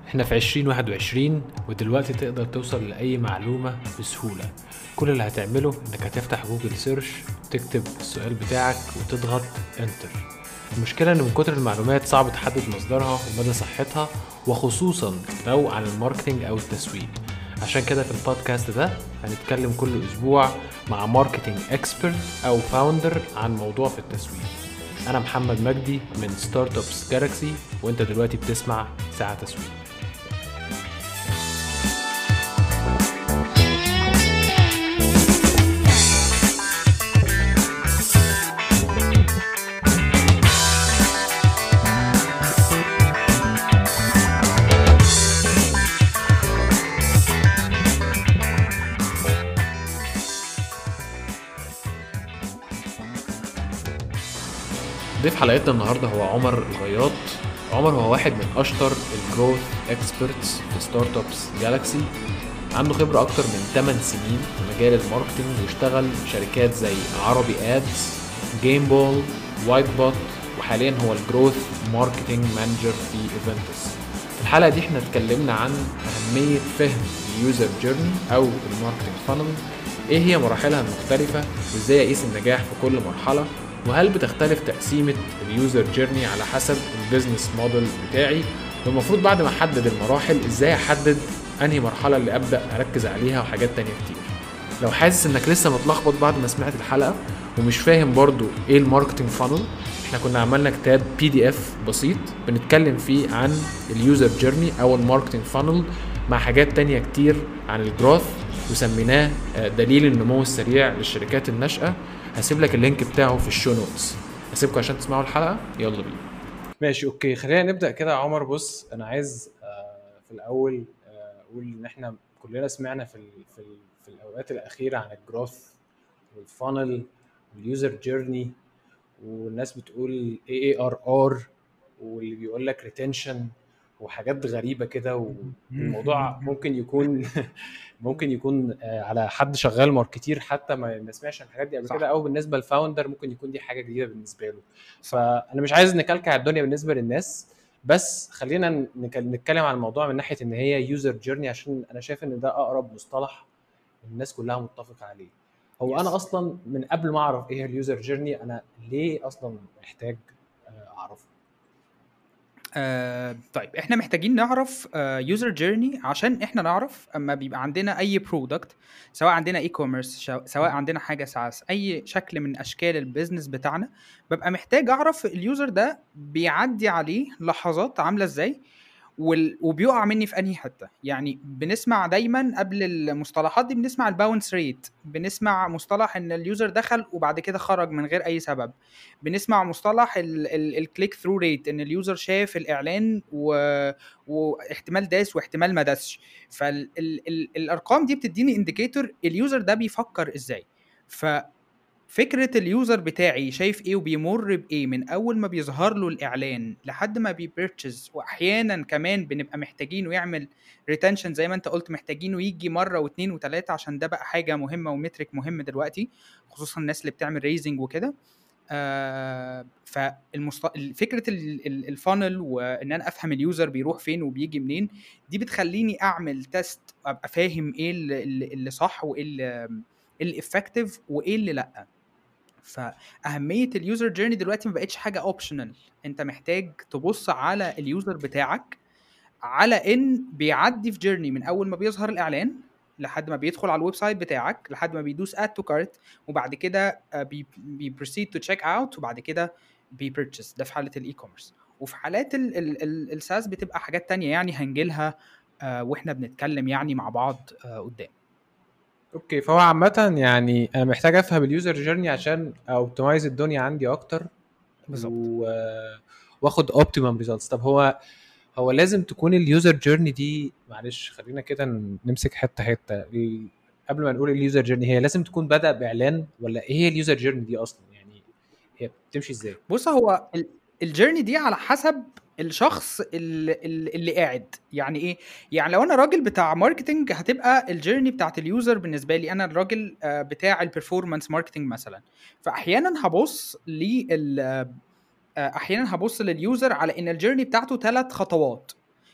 احنا في 2021 ودلوقتي تقدر توصل لأي معلومة بسهولة كل اللي هتعمله انك هتفتح جوجل سيرش تكتب السؤال بتاعك وتضغط انتر المشكلة ان من كتر المعلومات صعب تحدد مصدرها ومدى صحتها وخصوصا لو عن الماركتينج او التسويق عشان كده في البودكاست ده هنتكلم كل اسبوع مع ماركتينج اكسبرت او فاوندر عن موضوع في التسويق انا محمد مجدي من ستارت ابس جالكسي وانت دلوقتي بتسمع ساعة تسويق ضيف حلقتنا النهارده هو عمر الغياط عمر هو واحد من اشطر الجروث اكسبرتس في ستارت ابس جالكسي عنده خبرة أكتر من 8 سنين في مجال الماركتينج واشتغل في شركات زي عربي ادز جيم بول وايت بوت وحاليا هو الجروث ماركتينج مانجر في ايفنتس في الحلقة دي احنا اتكلمنا عن أهمية فهم اليوزر جيرني أو الماركتينج فانل ايه هي مراحلها المختلفة وازاي اقيس النجاح في كل مرحلة وهل بتختلف تقسيمة اليوزر جيرني على حسب البيزنس موديل بتاعي والمفروض بعد ما احدد المراحل ازاي احدد انهي مرحلة اللي ابدأ اركز عليها وحاجات تانية كتير لو حاسس انك لسه متلخبط بعد ما سمعت الحلقة ومش فاهم برضو ايه الماركتنج فانل احنا كنا عملنا كتاب بي دي اف بسيط بنتكلم فيه عن اليوزر جيرني او الماركتنج فانل مع حاجات تانية كتير عن الجروث وسميناه آه، دليل النمو السريع للشركات الناشئة هسيب لك اللينك بتاعه في الشو نوتس هسيبكم عشان تسمعوا الحلقة يلا بينا ماشي اوكي خلينا نبدأ كده يا عمر بص انا عايز آه، في الاول آه، اقول ان احنا كلنا سمعنا في ال في ال في الاوقات الاخيره عن الجروث والفانل واليوزر جيرني والناس بتقول اي اي ار ار واللي بيقول لك ريتنشن وحاجات غريبه كده والموضوع ممكن يكون ممكن يكون آه، على حد شغال ماركتير حتى ما ما سمعش عن الحاجات دي قبل صح. كده او بالنسبه للفاوندر ممكن يكون دي حاجه جديده بالنسبه له فانا مش عايز نكلكع الدنيا بالنسبه للناس بس خلينا نك- نتكلم عن الموضوع من ناحيه ان هي يوزر جيرني عشان انا شايف ان ده اقرب مصطلح الناس كلها متفقه عليه هو Yes. انا اصلا من قبل ما اعرف ايه هي اليوزر جيرني انا ليه اصلا محتاج آه، اعرفه آه طيب احنا محتاجين نعرف يوزر جيرني عشان احنا نعرف اما بيبقى عندنا اي برودكت سواء عندنا اي كوميرس سواء عندنا حاجه ساس اي شكل من اشكال البيزنس بتاعنا ببقى محتاج اعرف اليوزر ده بيعدي عليه لحظات عامله ازاي وال... وبيقع مني في انهي حته يعني بنسمع دايما قبل المصطلحات دي بنسمع الباونس ريت بنسمع مصطلح ان اليوزر دخل وبعد كده خرج من غير اي سبب بنسمع مصطلح الكليك ثرو ريت ان اليوزر شاف الاعلان و... واحتمال داس واحتمال ما داسش فالارقام دي بتديني انديكيتور اليوزر ده بيفكر ازاي ففكره اليوزر بتاعي شايف ايه وبيمر بايه من اول ما بيظهر له الاعلان لحد ما بيبيرتشز واحيانا كمان بنبقى محتاجينه يعمل ريتنشن زي ما انت قلت محتاجينه يجي مره واثنين وثلاثه عشان ده بقى حاجه مهمه ومترك مهم دلوقتي خصوصا الناس اللي بتعمل ريزنج وكده آه فالمست... فكره الفانل وان انا افهم اليوزر بيروح فين وبيجي منين دي بتخليني اعمل تيست ابقى فاهم ايه اللي, اللي صح وايه اللي الافكتيف وايه اللي لا فاهميه اليوزر جيرني دلوقتي ما بقتش حاجه اوبشنال انت محتاج تبص على اليوزر بتاعك على ان بيعدي في جيرني من اول ما بيظهر الاعلان لحد ما بيدخل على الويب سايت بتاعك لحد ما بيدوس اد تو كارت وبعد كده بيبروسيد تو تشيك اوت وبعد كده بيبرتشيز ده في حاله الاي كوميرس وفي حالات الساس بتبقى حاجات تانية يعني هنجيلها آه، واحنا بنتكلم يعني مع بعض آه، قدام اوكي فهو عامة يعني انا محتاج افهم اليوزر جيرني عشان اوبتمايز الدنيا عندي اكتر بالظبط. و... واخد اوبتيمم ريزلتس طب هو هو لازم تكون اليوزر جيرني دي معلش خلينا كده نمسك حته حته ال- قبل ما نقول اليوزر جيرني هي لازم تكون بدأ باعلان ولا ايه هي اليوزر جيرني دي اصلا يعني هي بتمشي ازاي بص هو ال- الجيرني دي على حسب الشخص اللي, اللي قاعد يعني ايه يعني لو انا راجل بتاع ماركتنج هتبقى الجيرني بتاعت اليوزر بالنسبه لي انا الراجل آه، بتاع البرفورمانس ماركتنج مثلا فاحيانا هبص لل آه، احيانا هبص لليوزر على ان الجيرني بتاعته ثلاث خطوات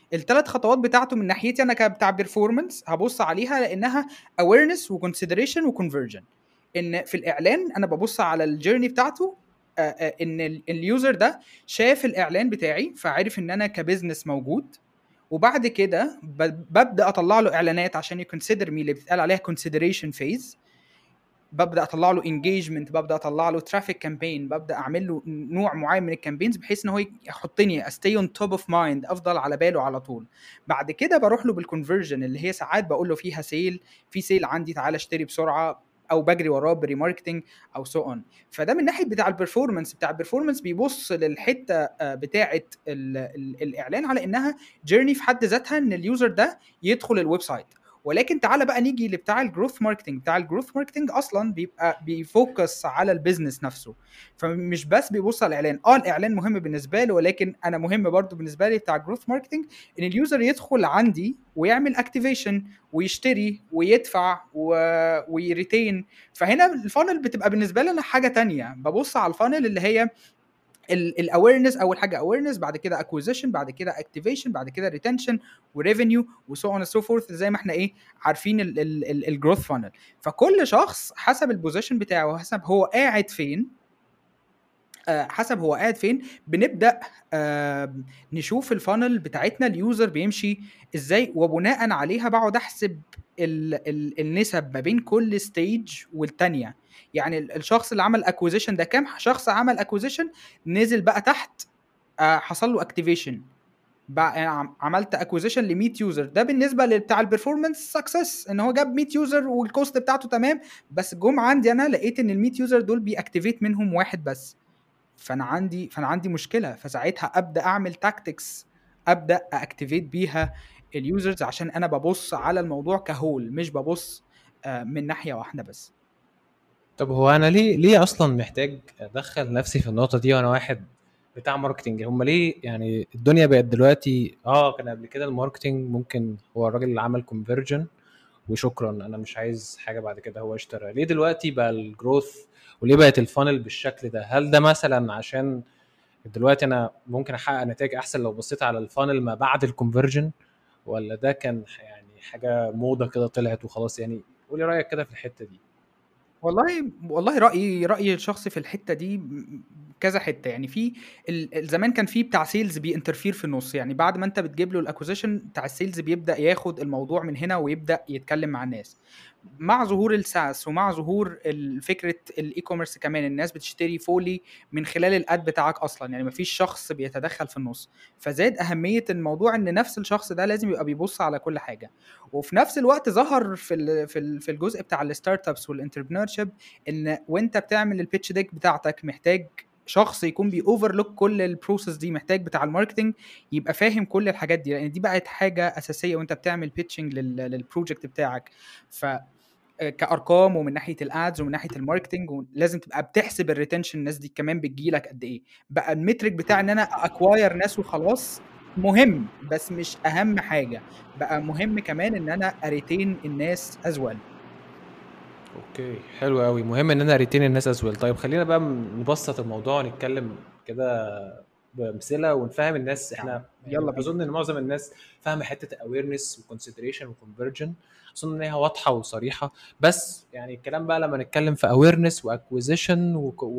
الثلاث خطوات بتاعته من ناحيتي انا كبتاع بيرفورمانس هبص عليها لانها awareness وكونسيدريشن وكونفرجن ان في الاعلان انا ببص على الجيرني بتاعته آه، آه، ان ال- اليوزر ده شاف الاعلان بتاعي فعرف ان انا كبزنس موجود وبعد كده ب- ببدا اطلع له اعلانات عشان يكونسيدر مي اللي بتتقال عليها كونسيدريشن فيز ببدا اطلع له انجيجمنت ببدا اطلع له ترافيك كامبين ببدا اعمل له نوع معين من الكامبينز بحيث ان هو يحطني استي اون توب اوف مايند افضل على باله على طول بعد كده بروح له بالكونفرجن اللي هي ساعات بقول له فيها سيل في سيل عندي تعالى اشتري بسرعه او بجري وراه بريماركتنج او سو اون فده من ناحيه بتاع البرفورمانس بتاع البرفورمانس بيبص للحته آه، بتاعه ال- ال- الاعلان على انها جيرني في حد ذاتها ان اليوزر ده يدخل الويب سايت ولكن تعالى بقى نيجي لبتاع الجروث ماركتنج بتاع الجروث ماركتنج اصلا بيبقى بيفوكس على البيزنس نفسه فمش بس بيبص على الاعلان اه الاعلان مهم بالنسبه له ولكن انا مهم برضو بالنسبه لي بتاع الجروث ماركتنج ان اليوزر يدخل عندي ويعمل اكتيفيشن ويشتري ويدفع و... ويريتين فهنا الفانل بتبقى بالنسبه لي انا حاجه تانية ببص على الفانل اللي هي الاويرنس اول حاجه اويرنس بعد كده اكوزيشن بعد كده اكتيفيشن بعد كده ريتنشن وريفينيو وسو اون سو فورث زي ما احنا ايه عارفين الجروث فانل فكل شخص حسب البوزيشن بتاعه وحسب هو قاعد فين آه، حسب هو قاعد فين بنبدا آه، نشوف الفانل بتاعتنا اليوزر بيمشي ازاي وبناء عليها بقعد احسب ال ال النسب ما بين كل ستيج والتانيه يعني ال- الشخص اللي عمل اكوزيشن ده كام شخص عمل اكوزيشن نزل بقى تحت آه، حصل له اكتيفيشن بقى يعني عم- عملت اكوزيشن ل 100 يوزر ده بالنسبه لبتاع البرفورمانس سكسس ان هو جاب 100 يوزر والكوست بتاعته تمام بس جم عندي انا لقيت ان ال 100 يوزر دول بيأكتيفيت منهم واحد بس فانا عندي فانا عندي مشكله فساعتها ابدا اعمل تاكتكس ابدا اكتيفيت بيها اليوزرز عشان انا ببص على الموضوع كهول مش ببص آه، من ناحيه واحده بس طب هو انا ليه ليه اصلا محتاج ادخل نفسي في النقطه دي وانا واحد بتاع ماركتنج هم ليه يعني الدنيا بقت دلوقتي اه كان قبل كده الماركتنج ممكن هو الراجل اللي عمل كونفرجن وشكرا انا مش عايز حاجه بعد كده هو اشترى ليه دلوقتي بقى الجروث وليه بقت الفانل بالشكل ده هل ده مثلا عشان دلوقتي انا ممكن احقق نتائج احسن لو بصيت على الفانل ما بعد الكونفرجن ولا ده كان يعني حاجه موضه كده طلعت وخلاص يعني قولي رايك كده في الحته دي والله والله رايي رايي الشخصي في الحته دي م- كذا حته يعني في ال- ال- زمان كان في بتاع سيلز بينترفير في النص يعني بعد ما انت بتجيب له الاكوزيشن بتاع السيلز بيبدا ياخد الموضوع من هنا ويبدا يتكلم مع الناس مع ظهور الساس ومع ظهور ال- فكره الاي كوميرس كمان الناس بتشتري فولي من خلال الاد بتاعك اصلا يعني مفيش شخص بيتدخل في النص فزاد اهميه الموضوع ان نفس الشخص ده لازم يبقى بيبص على كل حاجه وفي نفس الوقت ظهر في ال في ال في الجزء بتاع الستارت ابس والانتربرنور شيب ان وانت بتعمل البيتش ديك بتاعتك محتاج شخص يكون بيوفرلوك كل البروسيس دي محتاج بتاع الماركتنج يبقى فاهم كل الحاجات دي لان دي بقت حاجه اساسيه وانت بتعمل بيتشنج للبروجكت بتاعك ف كارقام ومن ناحيه الادز ومن ناحيه الماركتنج ولازم تبقى بتحسب الريتنشن الناس دي كمان بتجيلك قد ايه بقى المترك بتاع ان انا اكواير ناس وخلاص مهم بس مش اهم حاجه بقى مهم كمان ان انا اريتين الناس از ويل اوكي حلو قوي مهم ان انا ريتين الناس از طيب خلينا بقى نبسط الموضوع ونتكلم كده بامثله ونفهم الناس احنا يلا بينا. اظن ان معظم الناس فاهمه حته اويرنس وكونسيدريشن وكونفرجن اظن ان هي واضحه وصريحه بس يعني الكلام بقى لما نتكلم في اويرنس واكوزيشن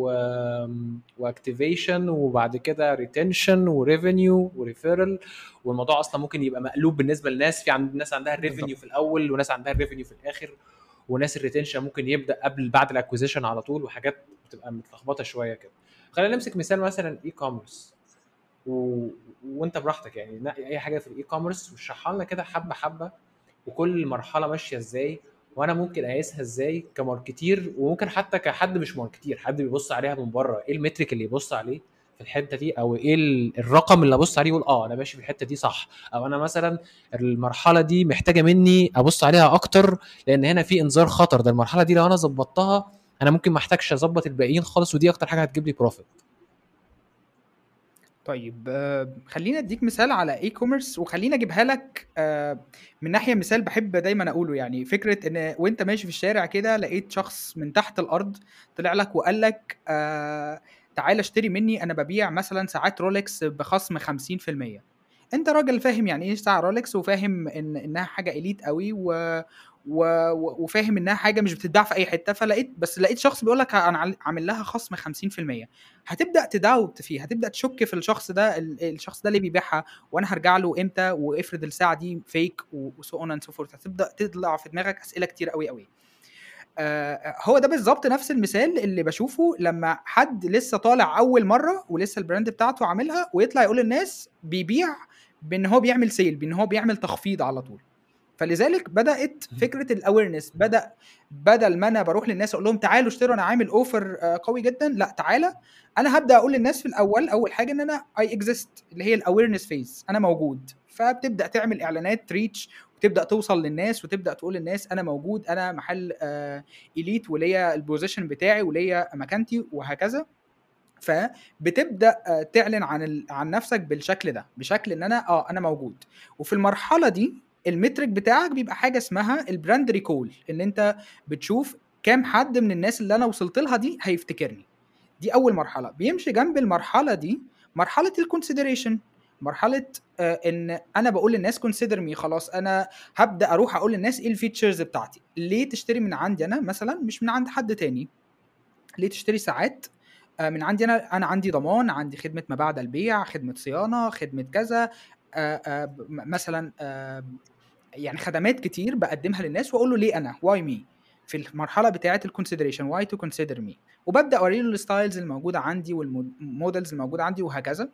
واكتيفيشن وبعد كده ريتنشن وريفينيو وريفيرال والموضوع اصلا ممكن يبقى مقلوب بالنسبه للناس في عند ناس عندها الريفينيو في الاول وناس عندها الريفينيو في الاخر وناس الريتنشن ممكن يبدا قبل بعد الاكوزيشن على طول وحاجات بتبقى متلخبطه شويه كده خلينا نمسك مثال مثلا اي كوميرس و... وانت براحتك يعني نقي اي حاجه في الاي كوميرس واشرحها لنا كده حبه حبه وكل مرحله ماشيه ازاي وانا ممكن اقيسها ازاي كماركتير وممكن حتى كحد مش ماركتير حد بيبص عليها من بره ايه المترك اللي يبص عليه في الحته دي او ايه ال- الرقم اللي ابص عليه يقول اه انا ماشي في الحته دي صح او انا مثلا المرحله دي محتاجه مني ابص عليها اكتر لان هنا في انذار خطر ده المرحله دي لو انا ظبطتها انا ممكن ما احتاجش اظبط الباقيين خالص ودي اكتر حاجه هتجيب لي بروفيت طيب آه، خلينا اديك مثال على اي كوميرس وخلينا اجيبها لك آه، من ناحيه مثال بحب دايما اقوله يعني فكره ان وانت ماشي في الشارع كده لقيت شخص من تحت الارض طلع لك وقال لك آه، تعالى اشتري مني انا ببيع مثلا ساعات رولكس بخصم 50% انت راجل فاهم يعني ايه ساعه رولكس وفاهم ان انها حاجه اليت قوي و... و... و- وفاهم انها حاجه مش بتتباع في اي حته فلقيت بس لقيت شخص بيقول لك انا عل- عامل لها خصم 50% هتبدا تداوت فيه هتبدا تشك في الشخص ده ال- الشخص ده اللي بيبيعها وانا هرجع له امتى وافرض الساعه دي فيك وسو اون اند سو فورث هتبدا تطلع في دماغك اسئله كتير قوي قوي آه، هو ده بالظبط نفس المثال اللي بشوفه لما حد لسه طالع اول مره ولسه البراند بتاعته عاملها ويطلع يقول للناس بيبيع بان هو بيعمل سيل بان هو بيعمل تخفيض على طول فلذلك بدات فكره الاويرنس بدا بدل ما انا بروح للناس اقول لهم تعالوا اشتروا انا عامل اوفر قوي جدا لا تعالى انا هبدا اقول للناس في الاول اول حاجه ان انا اي اكزيست اللي هي الاويرنس فيز انا موجود فبتبدا تعمل اعلانات ريتش وتبدا توصل للناس وتبدا تقول للناس انا موجود انا محل آه اليت وليا البوزيشن بتاعي وليا مكانتي وهكذا فبتبدا آه، تعلن عن ال... عن نفسك بالشكل ده بشكل ان انا اه انا موجود وفي المرحله دي المترك بتاعك بيبقى حاجه اسمها البراند ريكول ان انت بتشوف كام حد من الناس اللي انا وصلت لها دي هيفتكرني دي اول مرحله بيمشي جنب المرحله دي مرحله الكونسيدريشن مرحله آه ان انا بقول للناس كونسيدر مي خلاص انا هبدا اروح اقول للناس ايه الفيتشرز بتاعتي ليه تشتري من عندي انا مثلا مش من عند حد تاني ليه تشتري ساعات آه، من عندي انا انا عندي ضمان عندي خدمه ما بعد البيع خدمه صيانه خدمه كذا آه، آه، ب- م- مثلا آه، يعني خدمات كتير بقدمها للناس واقول له ليه انا واي مي في المرحله بتاعه الكونسيدريشن واي تو كونسيدر مي وببدا اوري له الستايلز الموجوده عندي والمودلز الموجوده عندي وهكذا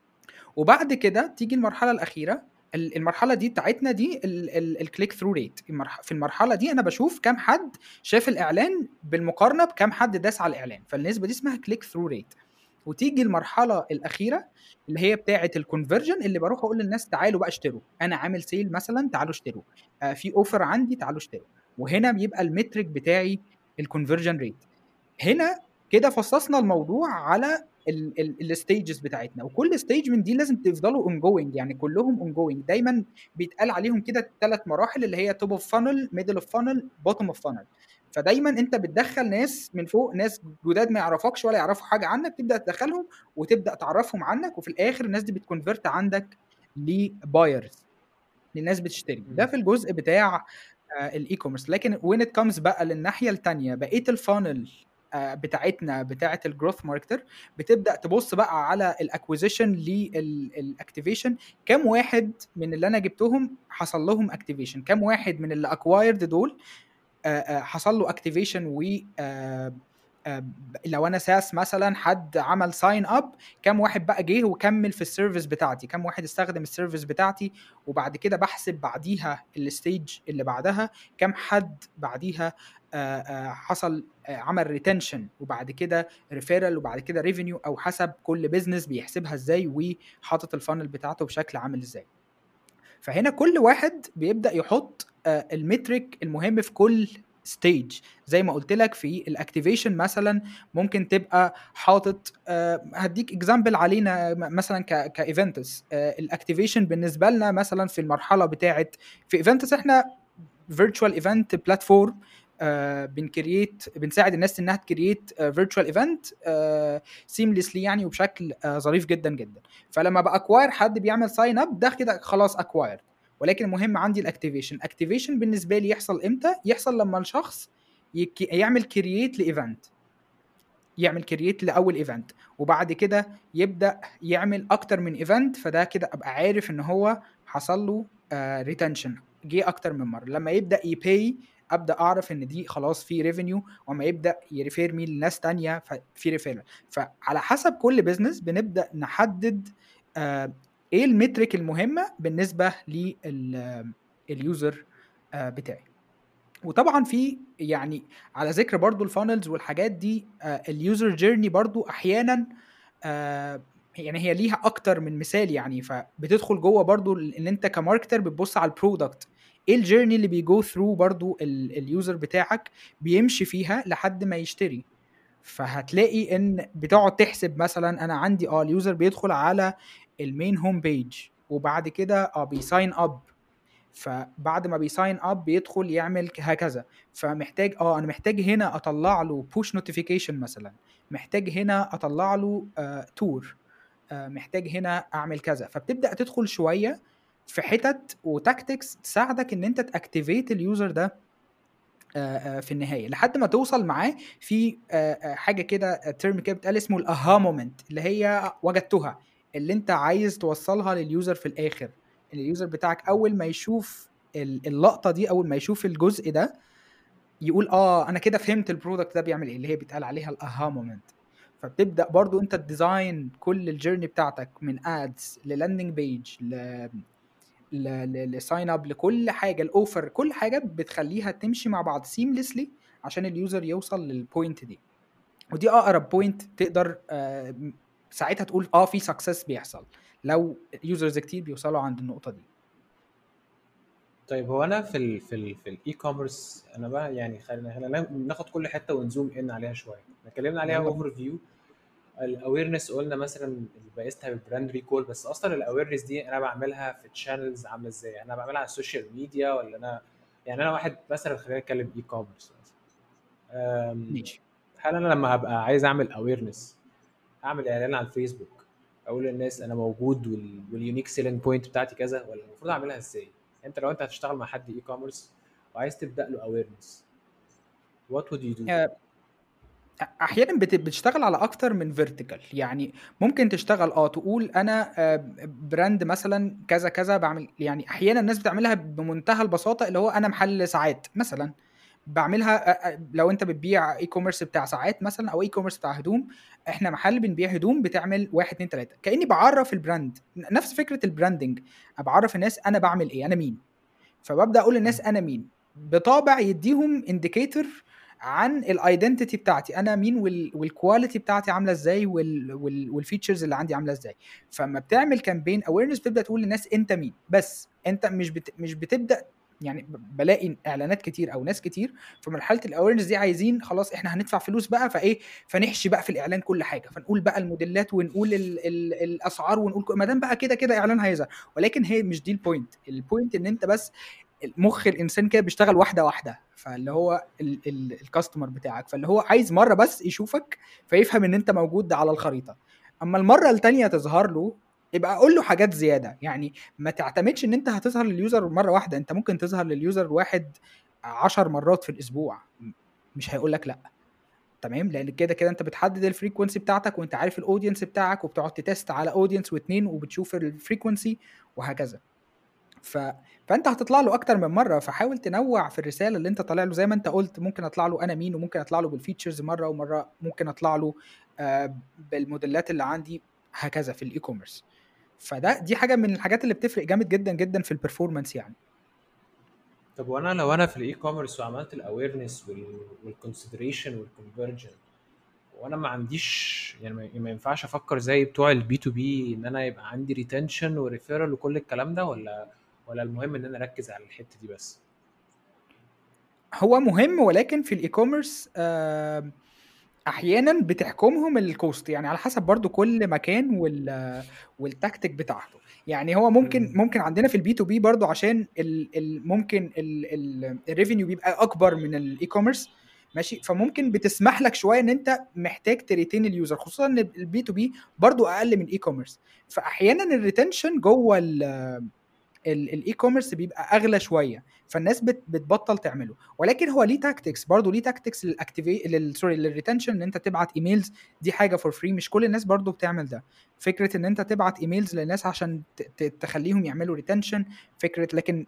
وبعد كده تيجي المرحله الاخيره ال- المرحله دي بتاعتنا دي الكليك ثرو ريت في المرحله دي انا بشوف كام حد شاف الاعلان بالمقارنه بكام حد داس على الاعلان فالنسبه دي اسمها كليك ثرو ريت وتيجي المرحله الاخيره اللي هي بتاعه الكونفرجن اللي بروح اقول للناس تعالوا بقى اشتروا انا عامل سيل مثلا تعالوا اشتروا آه في اوفر عندي تعالوا اشتروا وهنا بيبقى المترك بتاعي الكونفرجن ريت هنا كده فصصنا الموضوع على الستيجز بتاعتنا وكل ستيج من دي لازم تفضلوا اون جوينج يعني كلهم اون جوينج دايما بيتقال عليهم كده ثلاث مراحل اللي هي توب اوف فانل ميدل اوف فانل بوتوم اوف فانل فدايما انت بتدخل ناس من فوق ناس جداد ما يعرفكش ولا يعرفوا حاجه عنك تبدا تدخلهم وتبدا تعرفهم عنك وفي الاخر الناس دي بتكونفرت عندك لبايرز للناس بتشتري ده في الجزء بتاع الاي كوميرس لكن وين ات كومز بقى للناحيه الثانيه بقيه الفانل آه، بتاعتنا بتاعه الجروث ماركتر بتبدا تبص بقى على الاكوزيشن للاكتيفيشن كام واحد من اللي انا جبتهم حصل لهم اكتيفيشن كام واحد من اللي اكوايرد دول آه، آه، حصل له اكتيفيشن و آه، آه، لو انا ساس مثلا حد عمل ساين اب كام واحد بقى جه وكمل في السيرفيس بتاعتي كام واحد استخدم السيرفيس بتاعتي وبعد كده بحسب بعديها الستيج اللي بعدها كام حد بعديها آه، آه، حصل آه، عمل ريتنشن وبعد كده ريفيرال وبعد كده ريفينيو او حسب كل بيزنس بيحسبها ازاي وحاطط الفانل بتاعته بشكل عامل ازاي فهنا كل واحد بيبدا يحط آه، المترك المهم في كل ستيج زي ما قلت لك في الاكتيفيشن مثلا ممكن تبقى حاطط آه، هديك اكزامبل علينا م- مثلا كايفنتس الاكتيفيشن بالنسبه لنا مثلا في المرحله بتاعه في ايفنتس احنا فيرتشوال ايفنت بلاتفورم بنكريت بنساعد الناس انها تكريت فيرتشوال ايفنت سيمليسلي يعني وبشكل آه، ظريف جدا جدا فلما باكواير حد بيعمل ساين اب ده كده خلاص اكواير ولكن المهم عندي الاكتيفيشن اكتيفيشن بالنسبه لي يحصل امتى يحصل لما الشخص يك... يعمل كرييت لايفنت يعمل كرييت لاول ايفنت وبعد كده يبدا يعمل اكتر من ايفنت فده كده ابقى عارف ان هو حصل له ريتنشن جه اكتر من مره لما يبدا يباي ابدا اعرف ان دي خلاص في ريفينيو وما يبدا يريفير مي لناس تانية ففي ريفيرال فعلى حسب كل بزنس بنبدا نحدد آه ايه المترك المهمه بالنسبه لليوزر بتاعي وطبعا في يعني على ذكر برضو الفانلز والحاجات دي اليوزر جيرني برضو احيانا آه، يعني هي ليها اكتر من مثال يعني فبتدخل جوه برضو ان انت كماركتر بتبص على البرودكت ايه الجيرني اللي بيجو ثرو برضو اليوزر بتاعك بيمشي فيها لحد ما يشتري فهتلاقي ان بتقعد تحسب مثلا انا عندي اه اليوزر بيدخل على المين هوم بيج وبعد كده اه بيساين اب فبعد ما بيساين اب بيدخل يعمل هكذا فمحتاج اه انا محتاج هنا اطلع له بوش نوتيفيكيشن مثلا محتاج هنا اطلع له آه تور آه، محتاج هنا اعمل كذا فبتبدا تدخل شويه في حتت وتاكتكس تساعدك ان انت تاكتيفيت اليوزر ده آه، آه، في النهايه لحد ما توصل معاه في آه، آه، حاجه كده ترم كده بتقال اسمه الاها مومنت اللي هي وجدتها اللي انت عايز توصلها لليوزر في الاخر ان اليوزر بتاعك اول ما يشوف ال- اللقطه دي اول ما يشوف الجزء ده يقول اه انا كده فهمت البرودكت ده بيعمل ايه اللي هي بيتقال عليها الاها مومنت فبتبدا برضو انت تديزاين كل الجيرني بتاعتك من ادز للاندنج بيج ل لساين اب لكل حاجه الاوفر كل حاجه بتخليها تمشي مع بعض سيمليسلي عشان اليوزر يوصل للبوينت دي ودي اقرب بوينت تقدر آه، ساعتها تقول اه في سكسس بيحصل لو يوزرز كتير بيوصلوا عند النقطه دي طيب هو انا في ال في ال في الاي كوميرس انا بقى يعني خلينا خلينا ناخد كل حته ونزوم ان عليها شويه احنا اتكلمنا عليها يلا. اوفر فيو الاويرنس قلنا مثلا اللي بقيسها بالبراند ريكول بس اصلا الاويرنس دي انا بعملها في تشانلز عامله ازاي انا بعملها على السوشيال ميديا ولا انا يعني انا واحد مثلا خلينا نتكلم اي كوميرس ماشي هل انا لما هبقى عايز اعمل اويرنس اعمل اعلان على الفيسبوك اقول للناس انا موجود وال- واليونيك سيلينج بوينت بتاعتي كذا ولا المفروض اعملها ازاي انت لو انت هتشتغل مع حد اي كوميرس وعايز تبدا له اويرنس وات وود يو دو آه، احيانا بت- بتشتغل على اكتر من فيرتيكال يعني ممكن تشتغل اه تقول انا آه، براند مثلا كذا كذا بعمل يعني احيانا الناس بتعملها بمنتهى البساطه اللي هو انا محل ساعات مثلا بعملها آه، آه، لو انت بتبيع اي كوميرس بتاع ساعات مثلا او اي كوميرس بتاع هدوم احنا محل بنبيع هدوم بتعمل واحد اتنين تلاته كاني بعرف البراند نفس فكره البراندنج بعرف الناس انا بعمل ايه انا مين فببدا اقول للناس انا مين بطابع يديهم انديكيتور عن الايدنتيتي بتاعتي انا مين وال والكواليتي بتاعتي عامله ازاي وال وال والفيتشرز اللي عندي عامله ازاي فلما بتعمل كامبين اويرنس بتبدا تقول للناس انت مين بس انت مش بت مش بتبدا يعني ب- بلاقي اعلانات كتير او ناس كتير في مرحله الاويرنس دي عايزين خلاص احنا هندفع فلوس بقى فايه فنحشي بقى في الاعلان كل حاجه فنقول بقى الموديلات ونقول ال ال الاسعار ونقول ما دام بقى كده كده اعلان هيظهر ولكن هي مش دي البوينت البوينت ان انت بس مخ الانسان كده بيشتغل واحده واحده فاللي هو ال- ال- الكاستمر بتاعك فاللي هو عايز مره بس يشوفك فيفهم ان انت موجود على الخريطه اما المره التانية تظهر له يبقى قول له حاجات زياده يعني ما تعتمدش ان انت هتظهر لليوزر مره واحده انت ممكن تظهر لليوزر واحد عشر مرات في الاسبوع مش هيقول لك لا تمام لان كده كده انت بتحدد الفريكونسي بتاعتك وانت عارف الاودينس بتاعك وبتقعد تتست على اودينس واثنين وبتشوف الفريكونسي وهكذا ف... فانت هتطلع له اكتر من مره فحاول تنوع في الرساله اللي انت طالع له زي ما انت قلت ممكن اطلع له انا مين وممكن اطلع له بالفيتشرز مره ومره ممكن اطلع له آه، بالموديلات اللي عندي هكذا في الاي كوميرس فده دي حاجه من الحاجات اللي بتفرق جامد جدا جدا في البرفورمانس يعني طب وانا لو انا في الاي كوميرس وعملت الاويرنس والكونسيدريشن والكونفرجن وانا ما عنديش يعني ما- ما ينفعش افكر زي بتوع البي تو بي ان انا يبقى عندي ريتنشن وريفيرال وكل الكلام ده ولا ولا المهم ان انا اركز على الحته دي بس هو مهم ولكن في الاي كوميرس آه، احيانا بتحكمهم الكوست يعني على حسب برضو كل مكان وال والتكتيك بتاعته يعني هو ممكن مم. ممكن عندنا في البي تو بي برضو عشان ال ال ممكن الريفينيو بيبقى اكبر من الاي كوميرس ماشي فممكن بتسمح لك شويه ان انت محتاج تريتين اليوزر خصوصا ان البي تو بي برضو اقل من الاي كوميرس فاحيانا الريتنشن جوه الاي كوميرس بيبقى اغلى شويه فالناس بت بتبطل تعمله ولكن هو ليه تاكتكس برضه ليه تاكتكس للاكتيفي لل سوري للريتنشن ان انت تبعت ايميلز دي حاجه فور فري مش كل الناس برضه بتعمل ده فكره ان انت تبعت ايميلز للناس عشان ت- ت- تخليهم يعملوا ريتنشن فكره لكن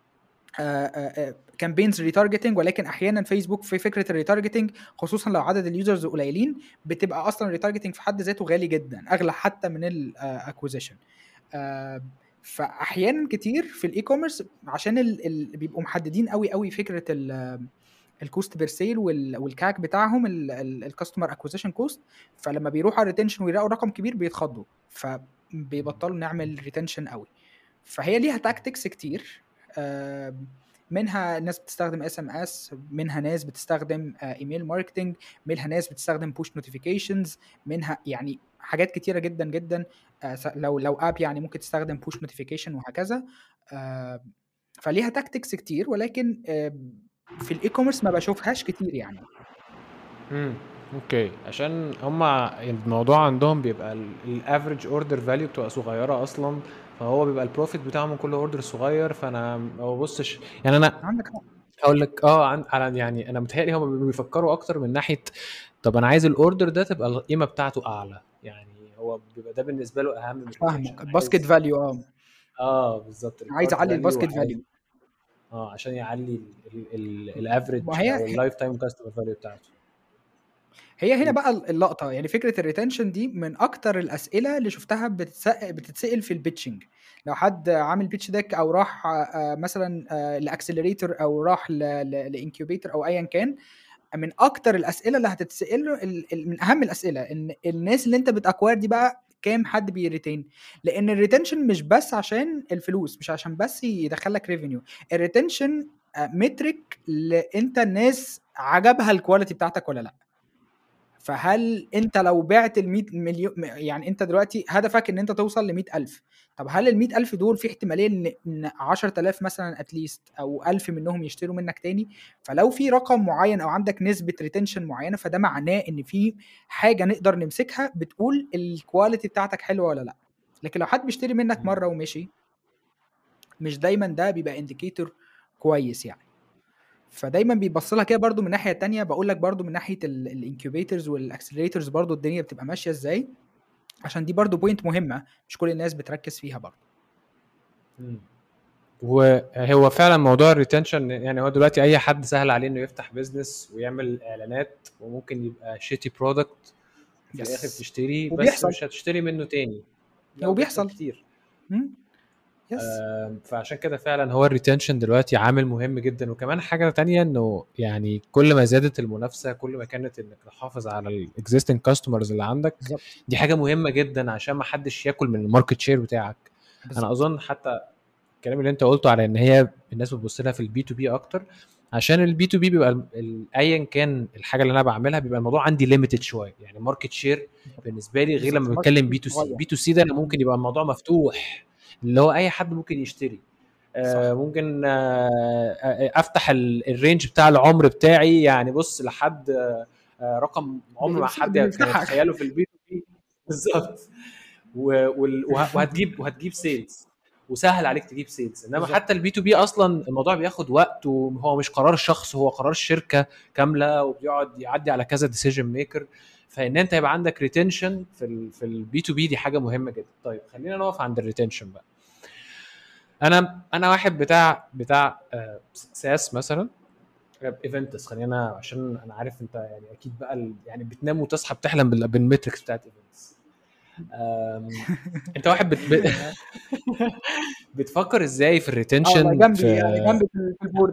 كامبينز ريتارجتنج ولكن احيانا فيسبوك في فكره الريتارجتنج خصوصا لو عدد اليوزرز قليلين بتبقى اصلا الريتارجتنج في حد ذاته غالي جدا اغلى حتى من الاكوزيشن فاحيانا كتير في الاي كوميرس عشان ال ال بيبقوا محددين قوي قوي فكره ال الكوست بير سيل والكاك بتاعهم الكاستمر اكوزيشن كوست فلما بيروحوا على الريتنشن ويلاقوا رقم كبير بيتخضوا فبيبطلوا نعمل ريتنشن قوي فهي ليها تاكتكس كتير آه، منها ناس بتستخدم اس ام اس منها ناس بتستخدم ايميل ماركتنج منها ناس بتستخدم بوش نوتيفيكيشنز منها يعني حاجات كتيره جدا جدا آه، س- لو لو اب يعني ممكن تستخدم بوش نوتيفيكيشن وهكذا آه، فليها تاكتكس كتير ولكن آه، في الاي كوميرس ما بشوفهاش كتير يعني امم اوكي عشان هم الموضوع عندهم بيبقى الافريج اوردر فاليو بتبقى صغيره اصلا فهو بيبقى البروفيت بتاعهم من كل اوردر صغير فانا ما ببصش يعني انا عندك حق هقول لك اه عن على يعني انا متهيألي هم بيفكروا اكتر من ناحيه طب انا عايز الاوردر ده تبقى القيمه بتاعته اعلى يعني هو بيبقى ده بالنسبه له اهم من فاهمك الretention. الباسكت عايز- فاليو اه اه بالظبط عايز الcart اعلي value الباسكت وعايز- فاليو اه عشان يعلي الافريج وهي- او اللايف تايم كاستمر فاليو بتاعته هي هنا بقى اللقطه يعني فكره الريتنشن دي من اكتر الاسئله اللي شفتها بتتسأل, بتتسال في البيتشنج لو حد عامل بيتش ديك او راح آه، مثلا لاكسلريتور او راح لانكيوبيتور او ايا كان من اكتر الاسئله اللي هتتسال له ال- ال- من اهم الاسئله ان الناس اللي انت بتاكوار دي بقى كام حد بيريتين لان الريتنشن مش بس عشان الفلوس مش عشان بس يدخلك ريفينيو الريتنشن مترك انت الناس عجبها الكواليتي بتاعتك ولا لا فهل انت لو بعت ال 100 مليون يعني انت دلوقتي هدفك ان انت توصل ل 100000 طب هل ال 100000 دول في احتماليه ان ان 10000 مثلا اتليست او 1000 منهم يشتروا منك تاني فلو في رقم معين او عندك نسبه ريتنشن معينه فده معناه ان في حاجه نقدر نمسكها بتقول الكواليتي بتاعتك حلوه ولا لا لكن لو حد بيشتري منك مره ومشي مش دايما ده بيبقى انديكيتور كويس يعني فدايما بيبص لها كده برضو من الناحيه التانية بقول لك برضو من ناحيه الانكيوبيترز والاكسلريتورز برضو الدنيا بتبقى ماشيه ازاي عشان دي برضو بوينت مهمه مش كل الناس بتركز فيها برضو مم. وهو فعلا موضوع الريتنشن يعني هو دلوقتي اي حد سهل عليه انه يفتح بيزنس ويعمل اعلانات وممكن يبقى شيتي برودكت في Yes. الاخر تشتري بس وبيحصل. مش هتشتري منه تاني لا، هو بيحصل. كتير مم؟ يس آم، فعشان كده فعلا هو الريتنشن دلوقتي عامل مهم جدا وكمان حاجه تانية انه يعني كل ما زادت المنافسه كل ما كانت انك تحافظ على الاكزيستنج كاستمرز اللي عندك بالظبط دي حاجه مهمه جدا عشان ما حدش ياكل من الماركت شير بتاعك انا بالظبط. اظن حتى الكلام اللي انت قلته على ان هي الناس بتبص لها في البي تو بي اكتر عشان البي تو بي بيبقى ال- ال- ايا كان الحاجه اللي انا بعملها بيبقى الموضوع عندي ليميتد شويه يعني ماركت شير بالنسبه لي غير بالظبط. لما market بتكلم share بي تو سي صغير. بي تو سي ده انا ممكن يبقى الموضوع مفتوح اللي هو اي حد ممكن يشتري آه صح. ممكن آه آه، افتح ال- الرينج بتاع العمر بتاعي يعني بص لحد آه آه، رقم عمر ما بنفتح- حد كان بنفتحك. يتخيله في البي تو بي بالظبط و- وال- وه- وهتجيب وهتجيب سيلز وسهل عليك تجيب سيلز انما بالظبط. حتى البي تو بي اصلا الموضوع بياخد وقت وهو مش قرار شخص هو قرار شركه كامله وبيقعد يعدي على كذا ديسيجن ميكر فان انت يبقى عندك ريتنشن في ال في البي تو بي دي حاجه مهمه جدا طيب خلينا نقف عند الريتنشن بقى انا انا واحد بتاع بتاع آه، ساس مثلا ايفنتس خلينا عشان انا عارف انت يعني اكيد بقى ال- يعني بتنام وتصحى بتحلم بال- بالمتركس بتاعت ايفنتس انت واحد بت... بت... بتفكر ازاي في اه الريتنشن والله جنبي في... يعني جنبي في في البورد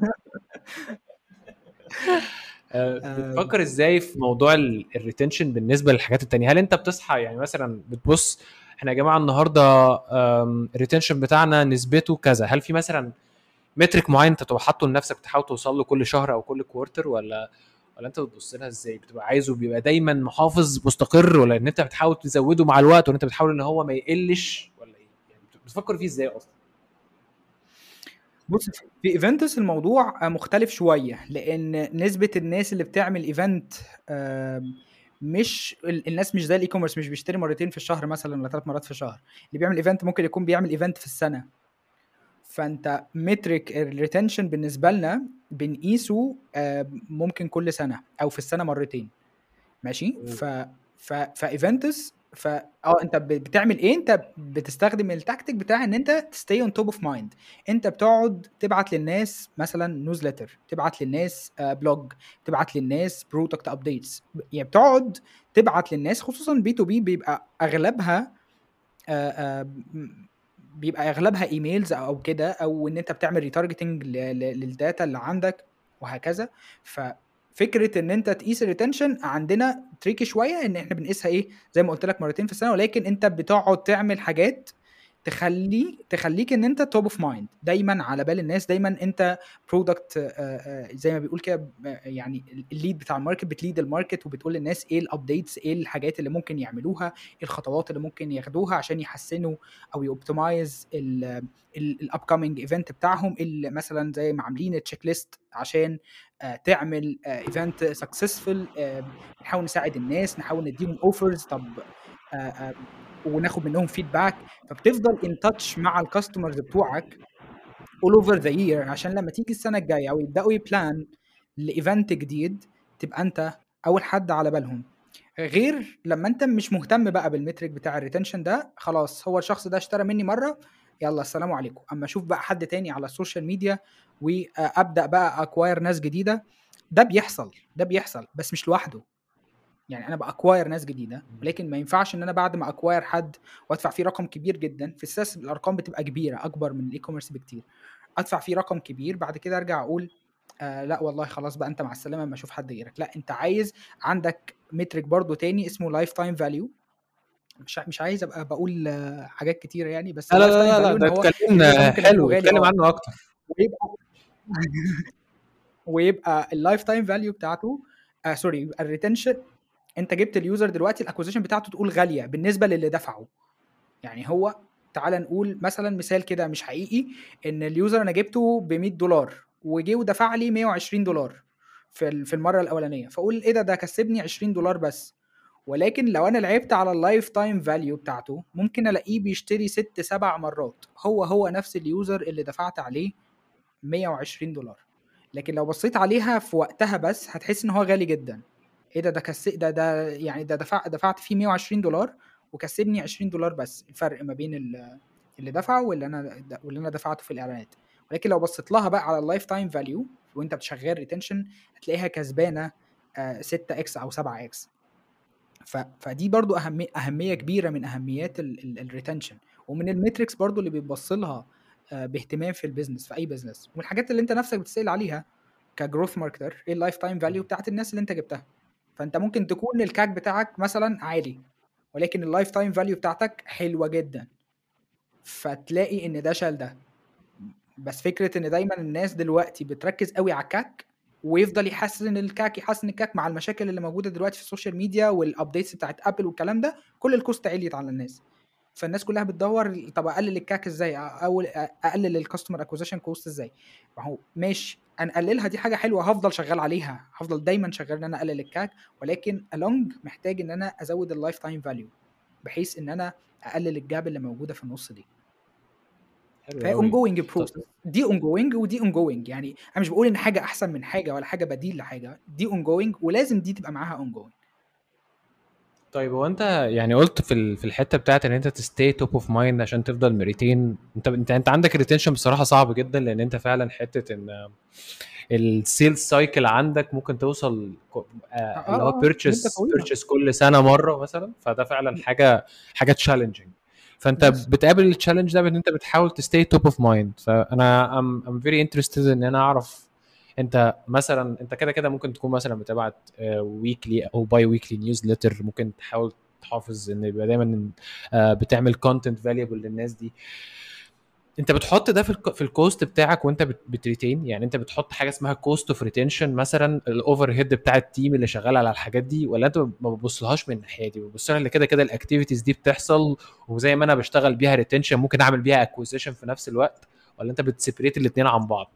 آه، بتفكر ازاي في موضوع الريتنشن بالنسبه للحاجات التانية هل انت بتصحى يعني مثلا بتبص احنا يا جماعه النهارده الريتنشن بتاعنا نسبته كذا هل في مثلا مترك معين انت تبقى حاطه لنفسك بتحاول توصل له كل شهر او كل كوارتر ولا ولا انت بتبص لها ازاي بتبقى عايزه بيبقى دايما محافظ مستقر ولا ان انت بتحاول تزوده مع الوقت ولا انت بتحاول ان هو ما يقلش ولا ايه يعني بتفكر فيه ازاي اصلا بص في ايفنتس الموضوع مختلف شويه لان نسبه الناس اللي بتعمل ايفنت مش ال- الناس مش زي الاي كوميرس مش بيشتري مرتين في الشهر مثلا ولا ثلاث مرات في الشهر اللي بيعمل ايفنت ممكن يكون بيعمل ايفنت في السنه فانت مترك الريتنشن بالنسبه لنا بنقيسه آه، ممكن كل سنه او في السنه مرتين ماشي مم. ف ف فايفنتس ف اه انت ب- بتعمل ايه انت بتستخدم التكتيك بتاع ان انت تستي اون توب اوف مايند انت بتقعد تبعت للناس مثلا نيوزلتر تبعت للناس آه، بلوج تبعت للناس برودكت ابديتس يعني بتقعد تبعت للناس خصوصا بي تو بي بيبقى اغلبها آه، آه، م- بيبقى اغلبها ايميلز او كده او ان انت بتعمل ريتارجتنج للداتا اللي عندك وهكذا ففكره ان انت تقيس الريتنشن عندنا تريكي شويه ان احنا بنقيسها ايه زي ما قلت لك مرتين في السنه ولكن انت بتقعد تعمل حاجات تخلي تخليك ان انت توب اوف مايند دايما على بال الناس دايما انت برودكت زي ما بيقول كده آه، يعني الليد بتاع الماركت بتليد الماركت وبتقول للناس ايه الابديتس ايه الحاجات اللي ممكن يعملوها ايه الخطوات اللي ممكن ياخدوها عشان يحسنوا او يوبتمايز الاب كامينج ايفنت بتاعهم اللي مثلا زي ما عاملين تشيك ليست عشان آه، تعمل ايفنت سكسسفul نحاول نساعد الناس نحاول نديهم اوفرز طب آه، آه، وناخد منهم فيدباك فبتفضل ان تاتش مع الكاستمرز بتوعك اول اوفر ذا يير عشان لما تيجي السنه الجايه او يبداوا يبلان لايفنت جديد تبقى انت اول حد على بالهم غير لما انت مش مهتم بقى بالمترك بتاع الريتنشن ده خلاص هو الشخص ده اشترى مني مره يلا السلام عليكم اما اشوف بقى حد تاني على السوشيال ميديا وابدا بقى اكواير ناس جديده ده بيحصل ده بيحصل بس مش لوحده يعني انا باكواير ناس جديده ولكن ما ينفعش ان انا بعد ما اكواير حد وادفع فيه رقم كبير جدا في الساس الارقام بتبقى كبيره اكبر من الاي كوميرس بكتير ادفع فيه رقم كبير بعد كده ارجع اقول آه لا والله خلاص بقى انت مع السلامه اما اشوف حد غيرك لا انت عايز عندك مترك برضو تاني اسمه لايف تايم فاليو مش مش عايز ابقى بقول آه، حاجات كتيره يعني بس لا لا lifetime لا, لا value ده إن هو اتكلمنا اليوزر ممكن حلو يكون غالي اتكلم اه عنه اكتر ويبقى ويبقى اللايف تايم فاليو بتاعته آه سوري يبقى الريتنشن انت جبت اليوزر دلوقتي الاكوزيشن بتاعته تقول غاليه بالنسبه للي دفعه يعني هو تعال نقول مثلا مثال كده مش حقيقي ان اليوزر انا جبته ب 100 دولار وجه ودفع لي 120 دولار في ال- في المره الاولانيه فاقول ايه ده ده كسبني 20 دولار بس ولكن لو انا لعبت على اللايف تايم فاليو بتاعته ممكن الاقيه بيشتري ست سبع مرات هو هو نفس اليوزر اللي دفعت عليه 120 دولار لكن لو بصيت عليها في وقتها بس هتحس ان هو غالي جدا ايه ده ده كس ده ده يعني ده دفع دفعت فيه 120 دولار وكسبني 20 دولار بس الفرق ما بين ال- اللي دفعه واللي انا واللي انا دفعته في الاعلانات ولكن لو بصيت لها بقى على اللايف تايم فاليو وانت بتشغل ريتنشن هتلاقيها كسبانه 6 اكس او 7 اكس ف... فدي برضو أهمية, أهمية كبيرة من أهميات الريتنشن ومن الميتريكس برضو اللي بيتبص لها آه، باهتمام في البيزنس في أي بيزنس ومن الحاجات اللي أنت نفسك بتسأل عليها كجروث ماركتر إيه اللايف تايم فاليو بتاعت الناس اللي أنت جبتها فأنت ممكن تكون الكاك بتاعك مثلا عالي ولكن اللايف تايم فاليو بتاعتك حلوة جدا فتلاقي إن ده شال ده بس فكرة إن دايما الناس دلوقتي بتركز قوي على الكاك ويفضل يحسن الكاك يحسن الكاك مع المشاكل اللي موجوده دلوقتي في السوشيال ميديا والابديتس بتاعت ابل والكلام ده كل الكوست عليت على الناس فالناس كلها بتدور طب اقلل الكاك ازاي اول اقلل الكاستمر اكوزيشن كوست ازاي ما هو ماشي نقللها دي حاجه حلوه هفضل شغال عليها هفضل دايما شغال ان انا اقلل الكاك ولكن along محتاج ان انا ازود اللايف تايم فاليو بحيث ان انا اقلل الجاب اللي موجوده في النص دي حلو فهي قوي اون جوينج بروسس دي اون جوينج ودي اون جوينج يعني انا مش بقول ان حاجه احسن من حاجه ولا حاجه بديل لحاجه دي اون جوينج ولازم دي تبقى معاها اون جوينج طيب هو انت يعني قلت في ال- في الحته بتاعت ان انت تستي توب اوف مايند عشان تفضل مريتين انت انت انت عندك الريتنشن بصراحه صعب جدا لان انت فعلا حته ان السيلز سايكل عندك ممكن توصل كو- آه، اه اللي هو اه مده بيرتشيز طويله بيرتشيز كل سنه مره مثلا فده فعلا حاجه حاجه تشالنجينج فانت يس بتقابل التشالنج ده بان انت بتحاول تستي توب اوف مايند فانا ام ام فيري انترستد ان انا اعرف انت مثلا انت كده كده ممكن تكون مثلا بتبعت ويكلي او باي ويكلي نيوز ممكن تحاول تحافظ ان يبقى دايما آه، بتعمل كونتنت فاليبل للناس دي انت بتحط ده في الك- في الكوست بتاعك وانت بت- بتريتين يعني انت بتحط حاجه اسمها كوست اوف ريتنشن مثلا الاوفر هيد بتاع التيم اللي شغال على الحاجات دي ولا انت ما بتبصلهاش من الناحيه دي بتبص لها اللي كده كده الاكتيفيتيز دي بتحصل وزي ما انا بشتغل بيها ريتنشن ممكن اعمل بيها اكوزيشن في نفس الوقت ولا انت بتسيبريت الاثنين عن بعض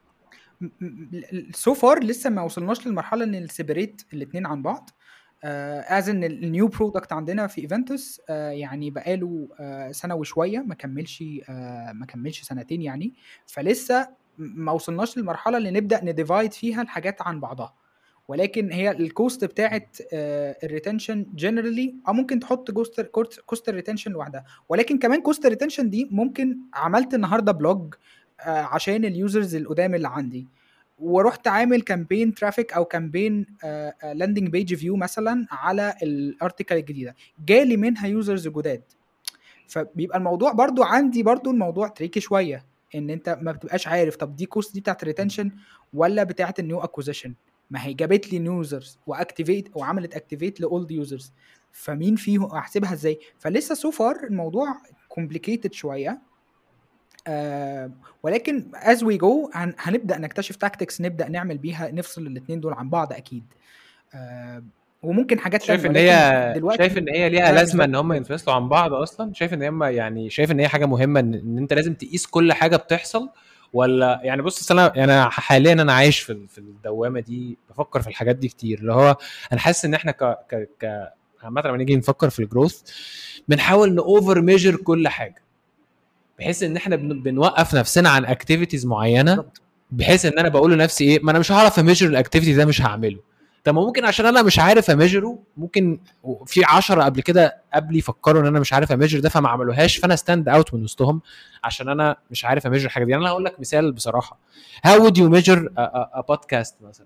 سو فار لسه ما وصلناش للمرحله ان نسيبريت الاثنين عن بعض از ان النيو برودكت عندنا في ايفنتوس يعني بقاله آه، سنه وشويه ما كملش آه، ما كملش سنتين يعني فلسه ما وصلناش للمرحله اللي نبدا نديفايد فيها الحاجات عن بعضها ولكن هي الكوست بتاعت الريتنشن جنرالي او ممكن تحط كوست كوست الريتنشن لوحدها ولكن كمان كوست الريتنشن دي ممكن عملت النهارده بلوج آه، عشان اليوزرز القدام اللي عندي ورحت عامل كامبين ترافيك او كامبين لاندنج بيج فيو مثلا على الارتكل الجديده جالي منها يوزرز جداد فبيبقى الموضوع برضو عندي برضو الموضوع تريكي شويه ان انت ما بتبقاش عارف طب دي كوست دي بتاعت الريتنشن ولا بتاعت النيو اكوزيشن ما هي جابت لي يوزرز واكتيفيت وعملت اكتيفيت لاولد يوزرز فمين فيهم احسبها ازاي فلسه سو فار الموضوع كومبليكيتد شويه آه ولكن از وي جو هنبدا نكتشف تاكتكس نبدا نعمل بيها نفصل الاثنين دول عن بعض اكيد آه وممكن حاجات شايف ان تانية، هي ولكن دلوقتي شايف ان هي ليها لا، لازمه ان بالظبط. هم ينفصلوا عن بعض اصلا شايف ان هم يعني شايف ان هي حاجه مهمه ان, إن انت لازم تقيس كل حاجه بتحصل ولا يعني بص أصل انا يعني حاليا انا عايش في ال- في الدوامه دي بفكر في الحاجات دي كتير اللي هو انا حاسس ان احنا ك ك ك عامه لما نيجي نفكر في الجروث بنحاول نوفر ميجر كل حاجه بحيث ان احنا بن- بنوقف نفسنا عن اكتيفيتيز معينه بالظبط. بحيث ان انا بقول لنفسي ايه ما انا مش هعرف اميجر الاكتيفيتي ده مش هعمله طب ما ممكن عشان انا مش عارف اميجره ممكن في عشرة قبل كده قبلي فكروا ان انا مش عارف اميجر ده فما عملوهاش فانا ستاند اوت من وسطهم عشان انا مش عارف اميجر الحاجه دي يعني انا هقول لك مثال بصراحه هاو would you measure a, a, a podcast مثلا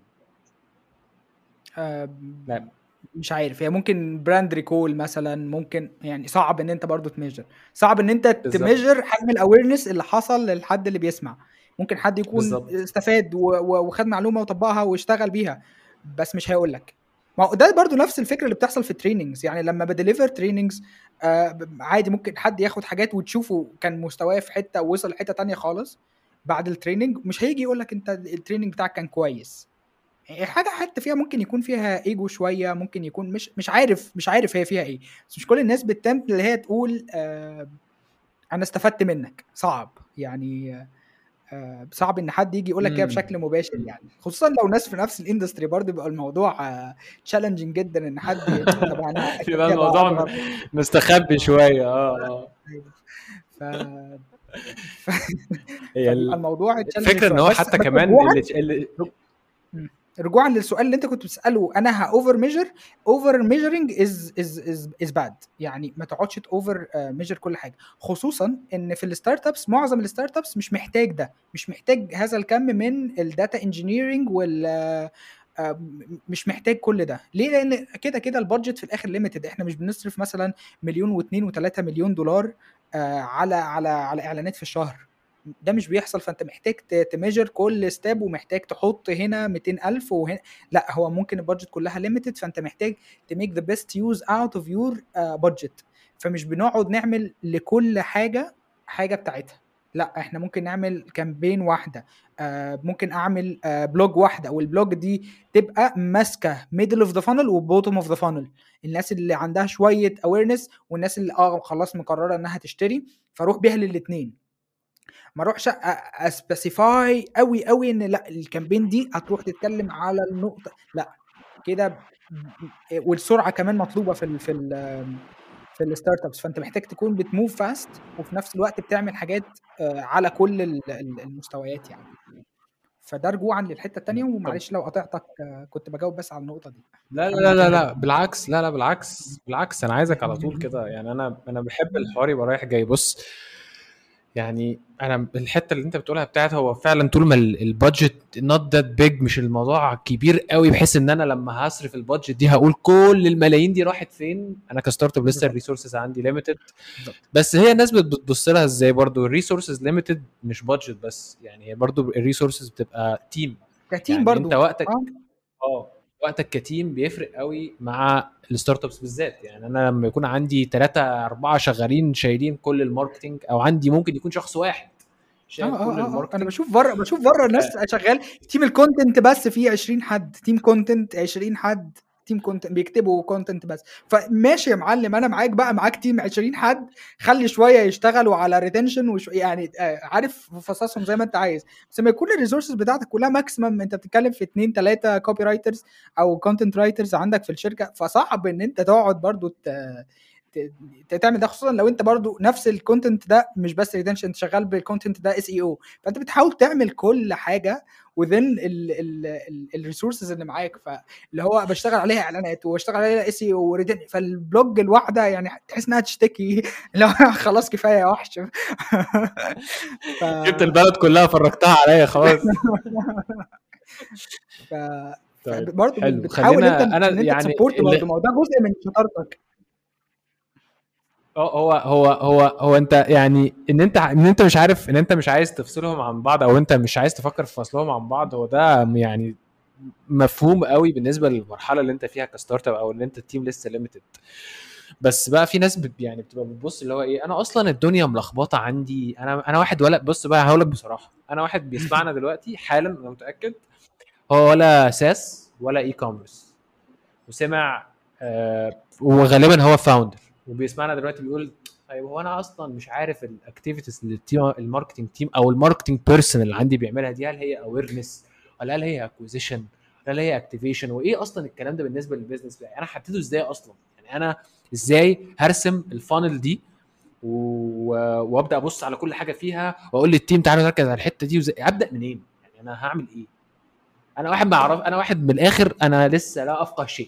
آه لا. مش عارف هي ممكن براند ريكول مثلا ممكن يعني صعب ان انت برضو تميجر صعب ان انت بالظبط. تميجر حجم الاويرنس اللي حصل للحد اللي بيسمع ممكن حد يكون بالظبط. استفاد و- و- وخد معلومه وطبقها واشتغل بيها بس مش هيقول لك ما هو ده برضو نفس الفكره اللي بتحصل في التريننجز يعني لما بديليفر تريننجز آه ب- عادي ممكن حد ياخد حاجات وتشوفه كان مستواه في حته ووصل لحته تانية خالص بعد التريننج مش هيجي يقول لك انت التريننج بتاعك كان كويس حاجه حتى فيها ممكن يكون فيها ايجو شويه ممكن يكون مش مش عارف مش عارف هي فيها ايه بس مش كل الناس بتتمت اللي هي تقول آه انا استفدت منك صعب يعني آه صعب ان حد يجي يقول لك كده مم. بشكل مباشر يعني خصوصا لو ناس في نفس الاندستري برضه بيبقى الموضوع تشالنجنج جدا ان حد طب يعني أكيد يبقى كده الموضوع أضغط. مستخبي شويه اه اه ف... هي فبيبقى ال- الموضوع challenging الفكره ان شوية. هو بس- حتى بس كمان رجوعاً- اللي, اللي رجوعا للسؤال اللي انت كنت بتساله انا هاوفر ميجر اوفر ميجرنج از از از از باد يعني ما تقعدش اوفر ميجر كل حاجه خصوصا ان في الستارت ابس معظم الستارت ابس مش محتاج ده مش محتاج هذا الكم من الداتا انجينيرنج وال آه، آه، مش محتاج كل ده ليه لان كده كده البادجت في الاخر ليميتد احنا مش بنصرف مثلا مليون واثنين وثلاثة مليون دولار آه، على على على اعلانات في الشهر ده مش بيحصل فانت محتاج ت- تميجر كل ستاب ومحتاج تحط هنا 200000 وهنا لا هو ممكن البادجت كلها ليميتد فانت محتاج تميك ذا بيست يوز اوت اوف يور بادجت فمش بنقعد نعمل لكل حاجه حاجه بتاعتها لا احنا ممكن نعمل كامبين واحده آه ممكن اعمل آه بلوج واحده والبلوج دي تبقى ماسكه ميدل اوف ذا فانل وبوتوم اوف ذا فانل الناس اللي عندها شويه اويرنس والناس اللي اه خلاص مقرره انها تشتري فاروح بيها للاثنين ما اروحش اسبيسيفاي قوي قوي ان لا الكامبين دي هتروح تتكلم على النقطه لا كده ب- والسرعه كمان مطلوبه في ال في ال في الستارت ابس فانت محتاج تكون بتموف فاست وفي نفس الوقت بتعمل حاجات آه، على كل ال- ال- المستويات يعني فده رجوعا للحته الثانيه ومعلش لو قطعتك آه، كنت بجاوب بس على النقطه دي لا لا لا لا, لا بالعكس لا لا بالعكس بالعكس انا عايزك على طول كده يعني انا انا بحب الحوار يبقى رايح جاي بص يعني انا الحته اللي انت بتقولها بتاعت هو فعلا طول ما ال- البادجت نوت ذات بيج مش الموضوع كبير قوي بحيث ان انا لما هصرف البادجت دي هقول كل الملايين دي راحت فين انا كستارت اب لسه بالظبط. الريسورسز عندي ليميتد بالظبط. بس هي الناس بت- بتبص لها ازاي برضو الريسورسز ليميتد مش بادجت بس يعني هي برضو الريسورسز بتبقى تيم كتيم يعني برضو انت وقتك اه اه وقتك كتيم بيفرق قوي مع الستارت ابس بالذات يعني انا لما يكون عندي ثلاثة أربعة شغالين شايلين كل الماركتينج أو عندي ممكن يكون شخص واحد شايل اه كل اه اه انا الماركتينج بشوف بره بشوف بره الناس شغال تيم الكونتنت بس فيه 20 حد تيم كونتنت 20 حد تيم كونتنت بيكتبوا كونتنت بس فماشي يا معلم انا معاك بقى معاك تيم 20 حد خلي شويه يشتغلوا على ريتنشن وش يعني آه، عارف فصصهم زي ما انت عايز بس لما يكون الريسورسز بتاعتك كلها ماكسيمم انت بتتكلم في اثنين ثلاثه كوبي رايترز او كونتنت رايترز عندك في الشركه فصعب ان انت تقعد برضو ت... ت- ت- تعمل ده خصوصا لو انت برضو نفس الكونتنت ده مش بس ريتنشن انت شغال بالكونتنت ده اس اي او فانت بتحاول تعمل كل حاجه within الريسورسز اللي معاك فاللي هو بشتغل عليها اعلانات وبشتغل عليها اس اي او فالبلوج الواحده يعني تحس انها تشتكي لو خلاص كفايه يا وحش ف... جبت البلد كلها فرجتها عليا خلاص ف... طيب برضه حلو. بتحاول خلينا- انت أنا ان انت يعني تسبورت اللي- برضه ما هو ده جزء من شطارتك اه هو هو هو هو انت يعني ان انت ان انت مش عارف ان انت مش عايز تفصلهم عن بعض او انت مش عايز تفكر في فصلهم عن بعض هو ده يعني مفهوم قوي بالنسبه للمرحله اللي انت فيها كستارت اب او ان انت التيم لسه ليميتد بس بقى في ناس بت يعني بتبقى بتبص اللي هو ايه انا اصلا الدنيا ملخبطه عندي انا انا واحد ولا بص بقى هقول لك بصراحه انا واحد بيسمعنا دلوقتي حالا انا متاكد هو ولا ساس ولا اي كوميرس وسمع آه وغالبا هو فاوندر وبيسمعنا دلوقتي بيقول طيب هو انا اصلا مش عارف الاكتيفيتيز اللي التيم الماركتنج تيم او الماركتنج بيرسون اللي عندي بيعملها دي هل هي اويرنس ولا هل هي اكوزيشن ولا هل هي اكتيفيشن وايه اصلا الكلام ده بالنسبه للبيزنس بتاعي انا حدده ازاي اصلا يعني انا ازاي هرسم الفانل دي و... وابدا ابص على كل حاجه فيها واقول للتيم تعالوا نركز على الحته دي وزي... ابدا منين يعني انا هعمل ايه انا واحد ما اعرف انا واحد من الاخر انا لسه لا افقه شيء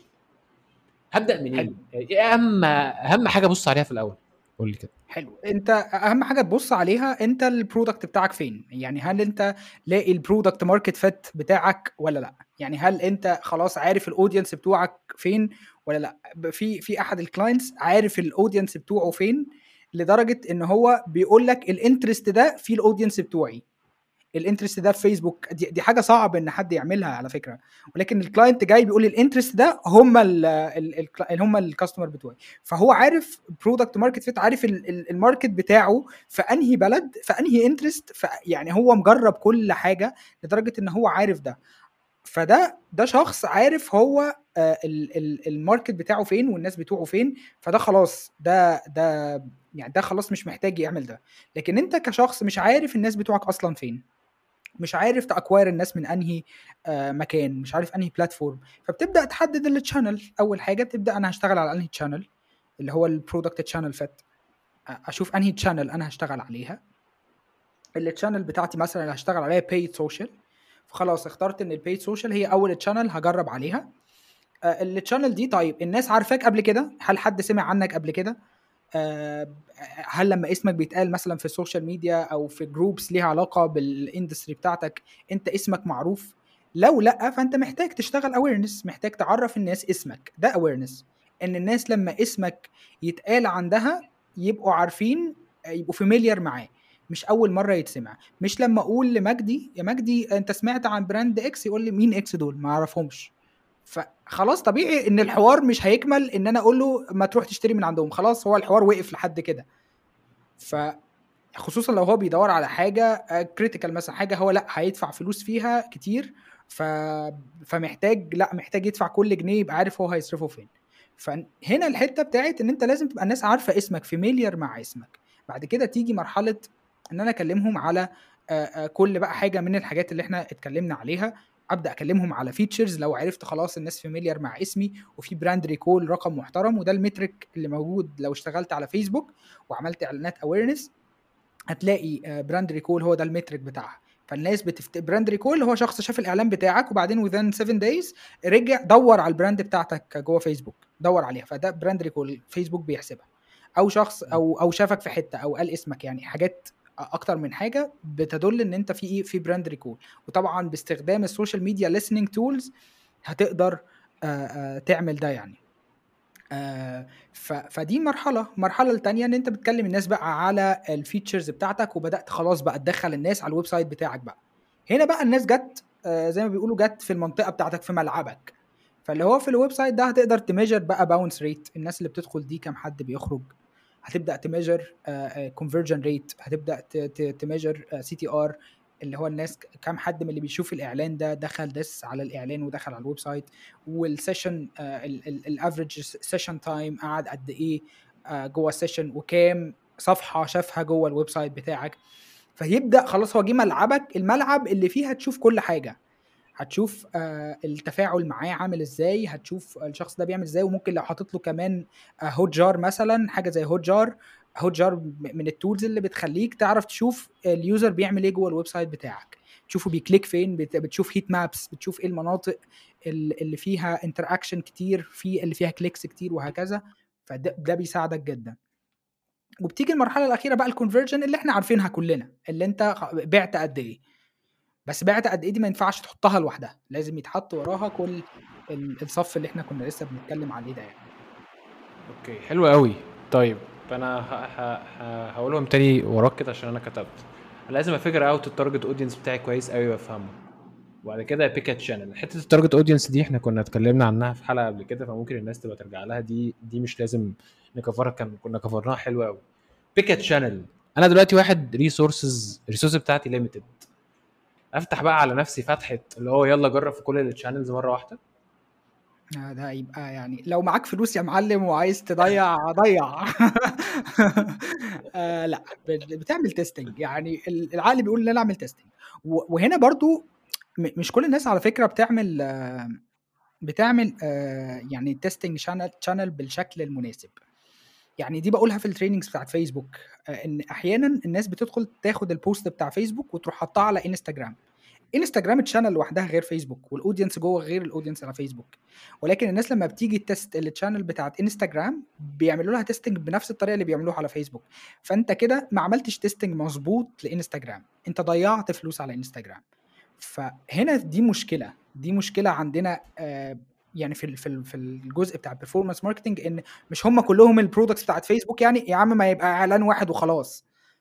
هبدا منين ايه اهم اهم حاجه ابص عليها في الاول قول لي كده حلو انت اهم حاجه تبص عليها انت البرودكت بتاعك فين يعني هل انت لاقي البرودكت ماركت فيت بتاعك ولا لا يعني هل انت خلاص عارف الاودينس بتوعك فين ولا لا في في احد الكلاينتس عارف الاودينس بتوعه فين لدرجه ان هو بيقول لك الانترست ده في الاودينس بتوعي الانترست ده في فيسبوك دي, دي حاجه صعب ان حد يعملها على فكره ولكن الكلاينت جاي بيقول لي الانترست ده هم ال هم الكاستمر بتوعي فهو عارف برودكت ماركت فيت عارف الماركت بتاعه في انهي بلد في انهي انترست يعني هو مجرب كل حاجه لدرجه ان هو عارف ده فده ده شخص عارف هو الماركت بتاعه فين والناس بتوعه فين فده خلاص ده ده يعني ده خلاص مش محتاج يعمل ده لكن انت كشخص مش عارف الناس بتوعك اصلا فين مش عارف تاكواير الناس من انهي مكان مش عارف انهي بلاتفورم فبتبدا تحدد التشانل اول حاجه بتبدا انا هشتغل على انهي تشانل اللي هو البرودكت تشانل فت اشوف انهي تشانل انا هشتغل عليها التشانل بتاعتي مثلا اللي هشتغل عليها بايد سوشيال فخلاص اخترت ان البيد سوشيال هي اول تشانل هجرب عليها التشانل دي طيب الناس عارفاك قبل كده هل حد سمع عنك قبل كده هل لما اسمك بيتقال مثلا في السوشيال ميديا او في جروبس ليها علاقه بالاندستري بتاعتك انت اسمك معروف لو لا فانت محتاج تشتغل اويرنس محتاج تعرف الناس اسمك ده اويرنس ان الناس لما اسمك يتقال عندها يبقوا عارفين يبقوا فاميليار معاه مش اول مره يتسمع مش لما اقول لمجدي يا مجدي انت سمعت عن براند اكس يقول لي مين اكس دول ما اعرفهمش فخلاص طبيعي ان الحوار مش هيكمل ان انا اقول له ما تروح تشتري من عندهم خلاص هو الحوار وقف لحد كده ف خصوصا لو هو بيدور على حاجه كريتيكال مثلا حاجه هو لا هيدفع فلوس فيها كتير ف... فمحتاج لا محتاج يدفع كل جنيه يبقى عارف هو هيصرفه فين فهنا الحته بتاعت ان انت لازم تبقى الناس عارفه اسمك فاميليار مع اسمك بعد كده تيجي مرحله ان انا اكلمهم على كل بقى حاجه من الحاجات اللي احنا اتكلمنا عليها ابدا اكلمهم على فيتشرز لو عرفت خلاص الناس فاميليار مع اسمي وفي براند ريكول رقم محترم وده المترك اللي موجود لو اشتغلت على فيسبوك وعملت اعلانات اويرنس هتلاقي براند ريكول هو ده المترك بتاعها فالناس بتفت... براند ريكول هو شخص شاف الاعلان بتاعك وبعدين within 7 days رجع دور على البراند بتاعتك جوه فيسبوك دور عليها فده براند ريكول فيسبوك بيحسبها او شخص او او شافك في حته او قال اسمك يعني حاجات اكتر من حاجه بتدل ان انت في ايه في براند ريكول وطبعا باستخدام السوشيال ميديا listening تولز هتقدر آآ آآ تعمل ده يعني فدي مرحله المرحله الثانيه ان انت بتكلم الناس بقى على الفيتشرز بتاعتك وبدات خلاص بقى تدخل الناس على الويب سايت بتاعك بقى هنا بقى الناس جت زي ما بيقولوا جت في المنطقه بتاعتك في ملعبك فاللي هو في الويب سايت ده هتقدر تميجر بقى باونس ريت الناس اللي بتدخل دي كام حد بيخرج هتبدا تميجر كونفرجن ريت هتبدا تميجر سي تي ار اللي هو الناس كام حد من اللي بيشوف الاعلان ده دخل دس على الاعلان ودخل على الويب سايت والسيشن الافريج سيشن تايم قعد قد ايه جوه السيشن وكام صفحه شافها جوه الويب سايت بتاعك فيبدا خلاص هو جه ملعبك الملعب اللي فيه هتشوف كل حاجه هتشوف آه التفاعل معاه عامل ازاي هتشوف الشخص ده بيعمل ازاي وممكن لو حاطط له كمان آه هوت جار مثلا حاجه زي هوت جار هوت جار من التولز اللي بتخليك تعرف تشوف اليوزر بيعمل ايه جوه الويب سايت بتاعك تشوفه بيكليك فين بتشوف هيت مابس بتشوف ايه المناطق اللي فيها انتر اكشن كتير في اللي فيها كليكس كتير وهكذا فده ده بيساعدك جدا وبتيجي المرحله الاخيره بقى الكونفرجن اللي احنا عارفينها كلنا اللي انت بعت قد ايه بس بعت قد ايه دي ما ينفعش تحطها لوحدها لازم يتحط وراها كل الصف اللي احنا كنا لسه بنتكلم عليه ده يعني اوكي حلو قوي طيب فانا هقولهم تاني وراك كده عشان انا كتبت انا لازم افجر اوت التارجت اودينس بتاعي كويس قوي وافهمه وبعد كده بيك تشانل حته التارجت اودينس دي احنا كنا اتكلمنا عنها في حلقه قبل كده فممكن الناس تبقى ترجع لها دي دي مش لازم نكفرها كان كنا كفرناها حلوه قوي بيك تشانل انا دلوقتي واحد ريسورسز الريسورس بتاعتي ليميتد افتح بقى على نفسي فتحه اللي هو يلا جرب في كل التشانلز مره واحده آه، ده يبقى يعني لو معاك فلوس يا معلم وعايز تضيع ضيع آه لا بت- بتعمل تيستنج يعني ال- العقل بيقول ان انا اعمل تيستنج وهنا برضو م- مش كل الناس على فكره بتعمل آه، بتعمل آه، يعني تيستنج شانل شانل بالشكل المناسب يعني دي بقولها في التريننجز بتاعت فيسبوك آه، ان احيانا الناس بتدخل تاخد البوست بتاع فيسبوك وتروح حطها على انستجرام انستجرام تشانل لوحدها غير فيسبوك والاودينس جوه غير الاودينس على فيسبوك ولكن الناس لما بتيجي تست التشانل بتاعت انستجرام بيعملوا لها تيستنج بنفس الطريقه اللي بيعملوها على فيسبوك فانت كده ما عملتش تيستنج مظبوط لانستجرام انت ضيعت فلوس على انستجرام فهنا دي مشكله دي مشكله عندنا آه، يعني في ال- في ال- في الجزء بتاع البرفورمانس ماركتنج ان مش هم كلهم البرودكتس بتاعت فيسبوك يعني يا عم ما يبقى اعلان واحد وخلاص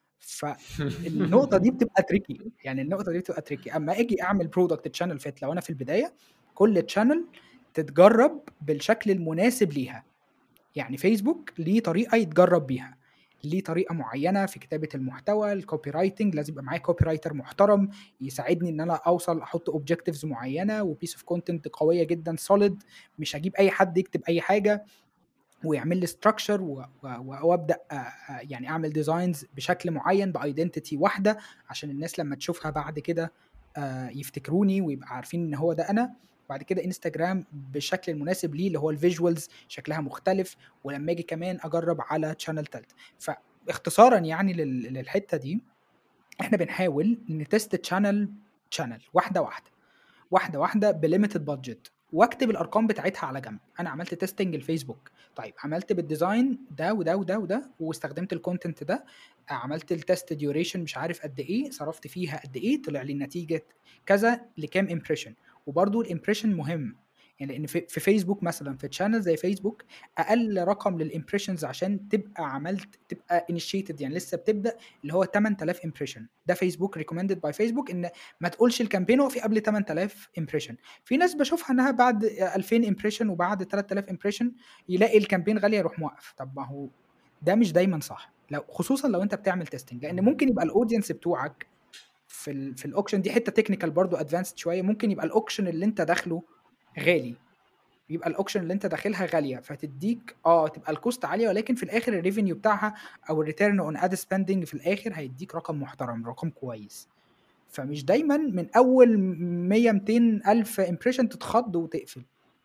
فالنقطه دي بتبقى تريكي يعني النقطه دي بتبقى تريكي اما اجي اعمل برودكت تشانل فيت لو انا في البدايه كل تشانل تتجرب بالشكل المناسب ليها يعني فيسبوك ليه طريقه يتجرب بيها ليه طريقه معينه في كتابه المحتوى الكوبي رايتنج لازم يبقى معايا كوبي رايتر محترم يساعدني ان انا اوصل احط اوبجكتيفز معينه وبيس اوف كونتنت قويه جدا سوليد مش هجيب اي حد يكتب اي حاجه ويعمل لي ستراكشر وابدا آه، آه، يعني اعمل ديزاينز بشكل معين بايدنتيتي واحده عشان الناس لما تشوفها بعد كده آه، يفتكروني ويبقى عارفين ان هو ده انا بعد كده انستجرام بالشكل المناسب ليه اللي هو الفيجوالز شكلها مختلف ولما اجي كمان اجرب على تشانل تالت فاختصارا يعني لل- للحته دي احنا بنحاول نتست تشانل تشانل واحده واحده واحده واحده بليميتد بادجت واكتب الارقام بتاعتها على جنب انا عملت تيستنج الفيسبوك طيب عملت بالديزاين ده وده وده وده واستخدمت الكونتنت ده عملت التست ديوريشن مش عارف قد ايه صرفت فيها قد ايه طلع لي النتيجه كذا لكام امبريشن وبرده الامبريشن مهم يعني لان في في فيسبوك مثلا في تشانل زي فيسبوك اقل رقم للامبريشنز عشان تبقى عملت تبقى انيشيتد يعني لسه بتبدا اللي هو 8000 امبريشن ده فيسبوك ريكومندد باي فيسبوك ان ما تقولش الكامبين هو في قبل 8000 امبريشن في ناس بشوفها انها بعد 2000 امبريشن وبعد 3000 امبريشن يلاقي الكامبين غاليه يروح موقف طب ما هو ده مش دايما صح لو خصوصا لو انت بتعمل تيستنج لان ممكن يبقى الاودينس بتوعك في ال في الاوكشن دي حته تكنيكال برضو ادفانسد شويه ممكن يبقى الاوكشن اللي انت داخله غالي يبقى الاوكشن اللي انت داخلها غاليه فتديك اه تبقى الكوست عاليه ولكن في الاخر الريفينيو بتاعها او الريتيرن اون اد سبيندنج في الاخر هيديك رقم محترم رقم كويس فمش دايما من اول 100 200 الف امبريشن تتخض وتقفل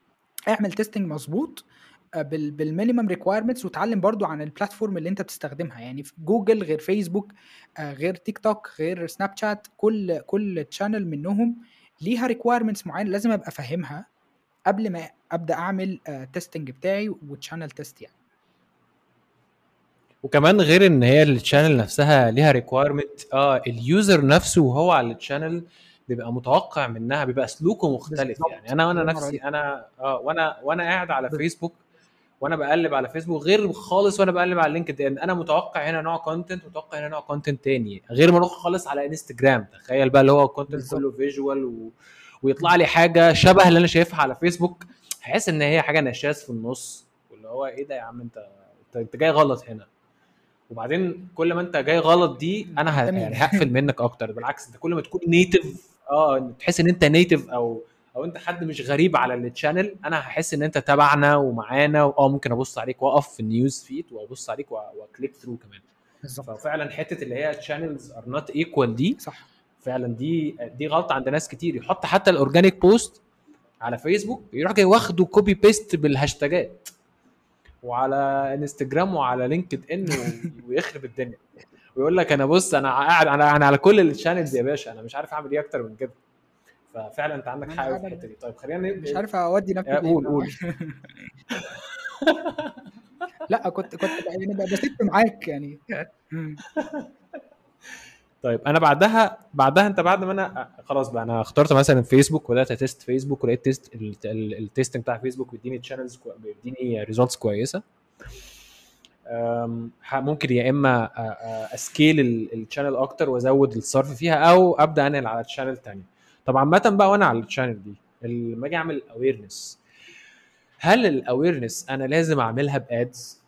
اعمل تيستنج مظبوط آه، بال بالمينيمم ريكوايرمنتس وتعلم برضو عن البلاتفورم اللي انت بتستخدمها يعني في جوجل غير فيسبوك آه، غير تيك توك غير سناب شات كل كل تشانل منهم ليها ريكوايرمنتس معينه لازم ابقى فاهمها قبل ما ابدا اعمل تيستنج بتاعي وتشانل تيست يعني وكمان غير ان هي التشانل نفسها ليها ريكوايرمنت اه اليوزر نفسه وهو على التشانل بيبقى متوقع منها بيبقى سلوكه مختلف بالظبط. يعني انا وانا الله ينور نفسي عليك. انا اه وانا وانا قاعد على بس- فيسبوك وانا بقلب على فيسبوك غير خالص وانا بقلب على لينكد ان انا متوقع هنا نوع كونتنت متوقع هنا نوع كونتنت تاني غير ما اروح خالص على انستجرام تخيل بقى اللي هو الكونتنت بالظبط. كله فيجوال و... ويطلع لي حاجه شبه اللي انا شايفها على فيسبوك هحس ان هي حاجه نشاز في النص واللي هو ايه ده يا عم انت انت, انت جاي غلط هنا وبعدين كل ما انت جاي غلط دي انا ه... تمام. يعني هقفل منك اكتر بالعكس انت كل ما تكون نيتف اه تحس ان انت نيتف او او انت حد مش غريب على التشانل انا هحس ان انت تبعنا ومعانا واه ممكن ابص عليك واقف في النيوز فيد وابص عليك واكليك ثرو كمان بالظبط ففعلا حته اللي هي تشانلز ار نوت ايكوال دي صح فعلا دي دي غلطه عند ناس كتير يحط حتى الاورجانيك بوست على فيسبوك يروح جاي واخده كوبي بيست بالهاشتاجات وعلى انستجرام وعلى لينكد ان و- ويخرب الدنيا ويقول لك انا بص انا قاعد انا انا على كل الشانلز يا باشا انا مش عارف اعمل ايه اكتر من كده ففعلا انت عندك أنا حق في فعلاً الحته دي طيب خلينا مش عارف اودي نفسي آه، فين. قول قول لا كنت كنت يعني ب- بسيب معاك يعني طيب انا بعدها بعدها انت بعد ما انا خلاص بقى انا اخترت مثلا فيسبوك وبدات اتست فيسبوك ولقيت تيست ال- ال- التيستنج بتاع فيسبوك بيديني تشانلز بيديني ريزلتس كويسه أم، ح- ممكن يا اما أ- أ- اسكيل الشانل اكتر وازود الصرف فيها او ابدا انقل على تشانل تاني طب عامه بقى وانا على الشانل دي لما اجي اعمل اويرنس هل الاويرنس انا لازم اعملها بادز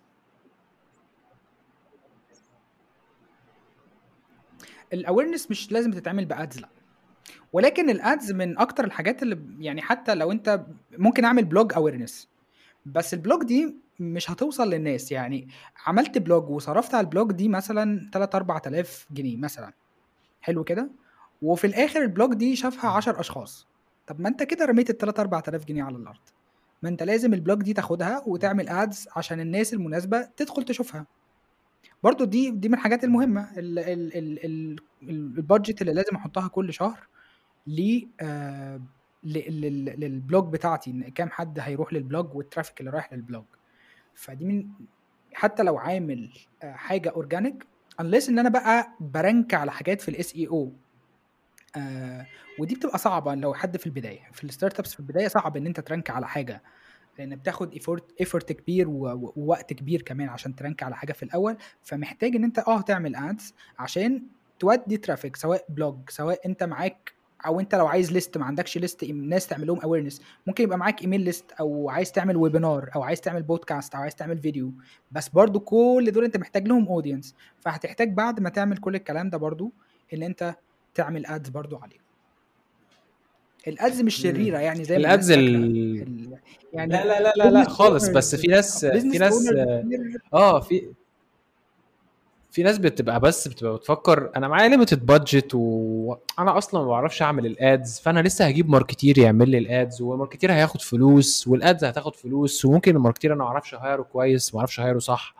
الاويرنس مش لازم تتعمل بادز لا ولكن الادز من اكتر الحاجات اللي يعني حتى لو انت ممكن اعمل بلوج اويرنس بس البلوج دي مش هتوصل للناس يعني عملت بلوج وصرفت على البلوج دي مثلا 3 4000 جنيه مثلا حلو كده وفي الاخر البلوج دي شافها 10 اشخاص طب ما انت كده رميت ال 3 4000 جنيه على الارض ما انت لازم البلوج دي تاخدها وتعمل ادز عشان الناس المناسبه تدخل تشوفها برضو دي دي من الحاجات المهمه ال- ال- ال- ال- البادجت اللي لازم احطها كل شهر ل آه، ل- لل- للبلوج بتاعتي ان كام حد هيروح للبلوج والترافيك اللي رايح للبلوج فدي من حتى لو عامل آه، حاجه اورجانيك unless ان انا بقى برنك على حاجات في الاس اي او ودي بتبقى صعبه لو حد في البدايه في الستارت ابس في البدايه صعب ان انت ترنك على حاجه لان بتاخد ايفورت ايفورت كبير و- و- ووقت كبير كمان عشان ترنك على حاجه في الاول فمحتاج ان انت اه تعمل ادز عشان تودي ترافيك سواء بلوج سواء انت معاك او انت لو عايز ليست ما عندكش ليست ناس تعمل لهم اويرنس ممكن يبقى معاك ايميل ليست او عايز تعمل ويبينار او عايز تعمل بودكاست او عايز تعمل فيديو بس برضو كل دول انت محتاج لهم اودينس فهتحتاج بعد ما تعمل كل الكلام ده برضو ان انت تعمل ادز برضو عليه الادز مش شريره يعني زي ما الادز الناس ال... فاكرة. ال- يعني لا لا لا لا, لا business خالص owners- بس في ناس في business ناس owners كتير اه في في ناس بتبقى بس بتبقى بتفكر انا معايا ليميتد بادجت وانا اصلا ما بعرفش اعمل الادز فانا لسه هجيب ماركتير يعمل لي الادز والماركتير هياخد فلوس والادز هتاخد فلوس وممكن الماركتير انا ما اعرفش اهايره كويس ما اعرفش اهايره صح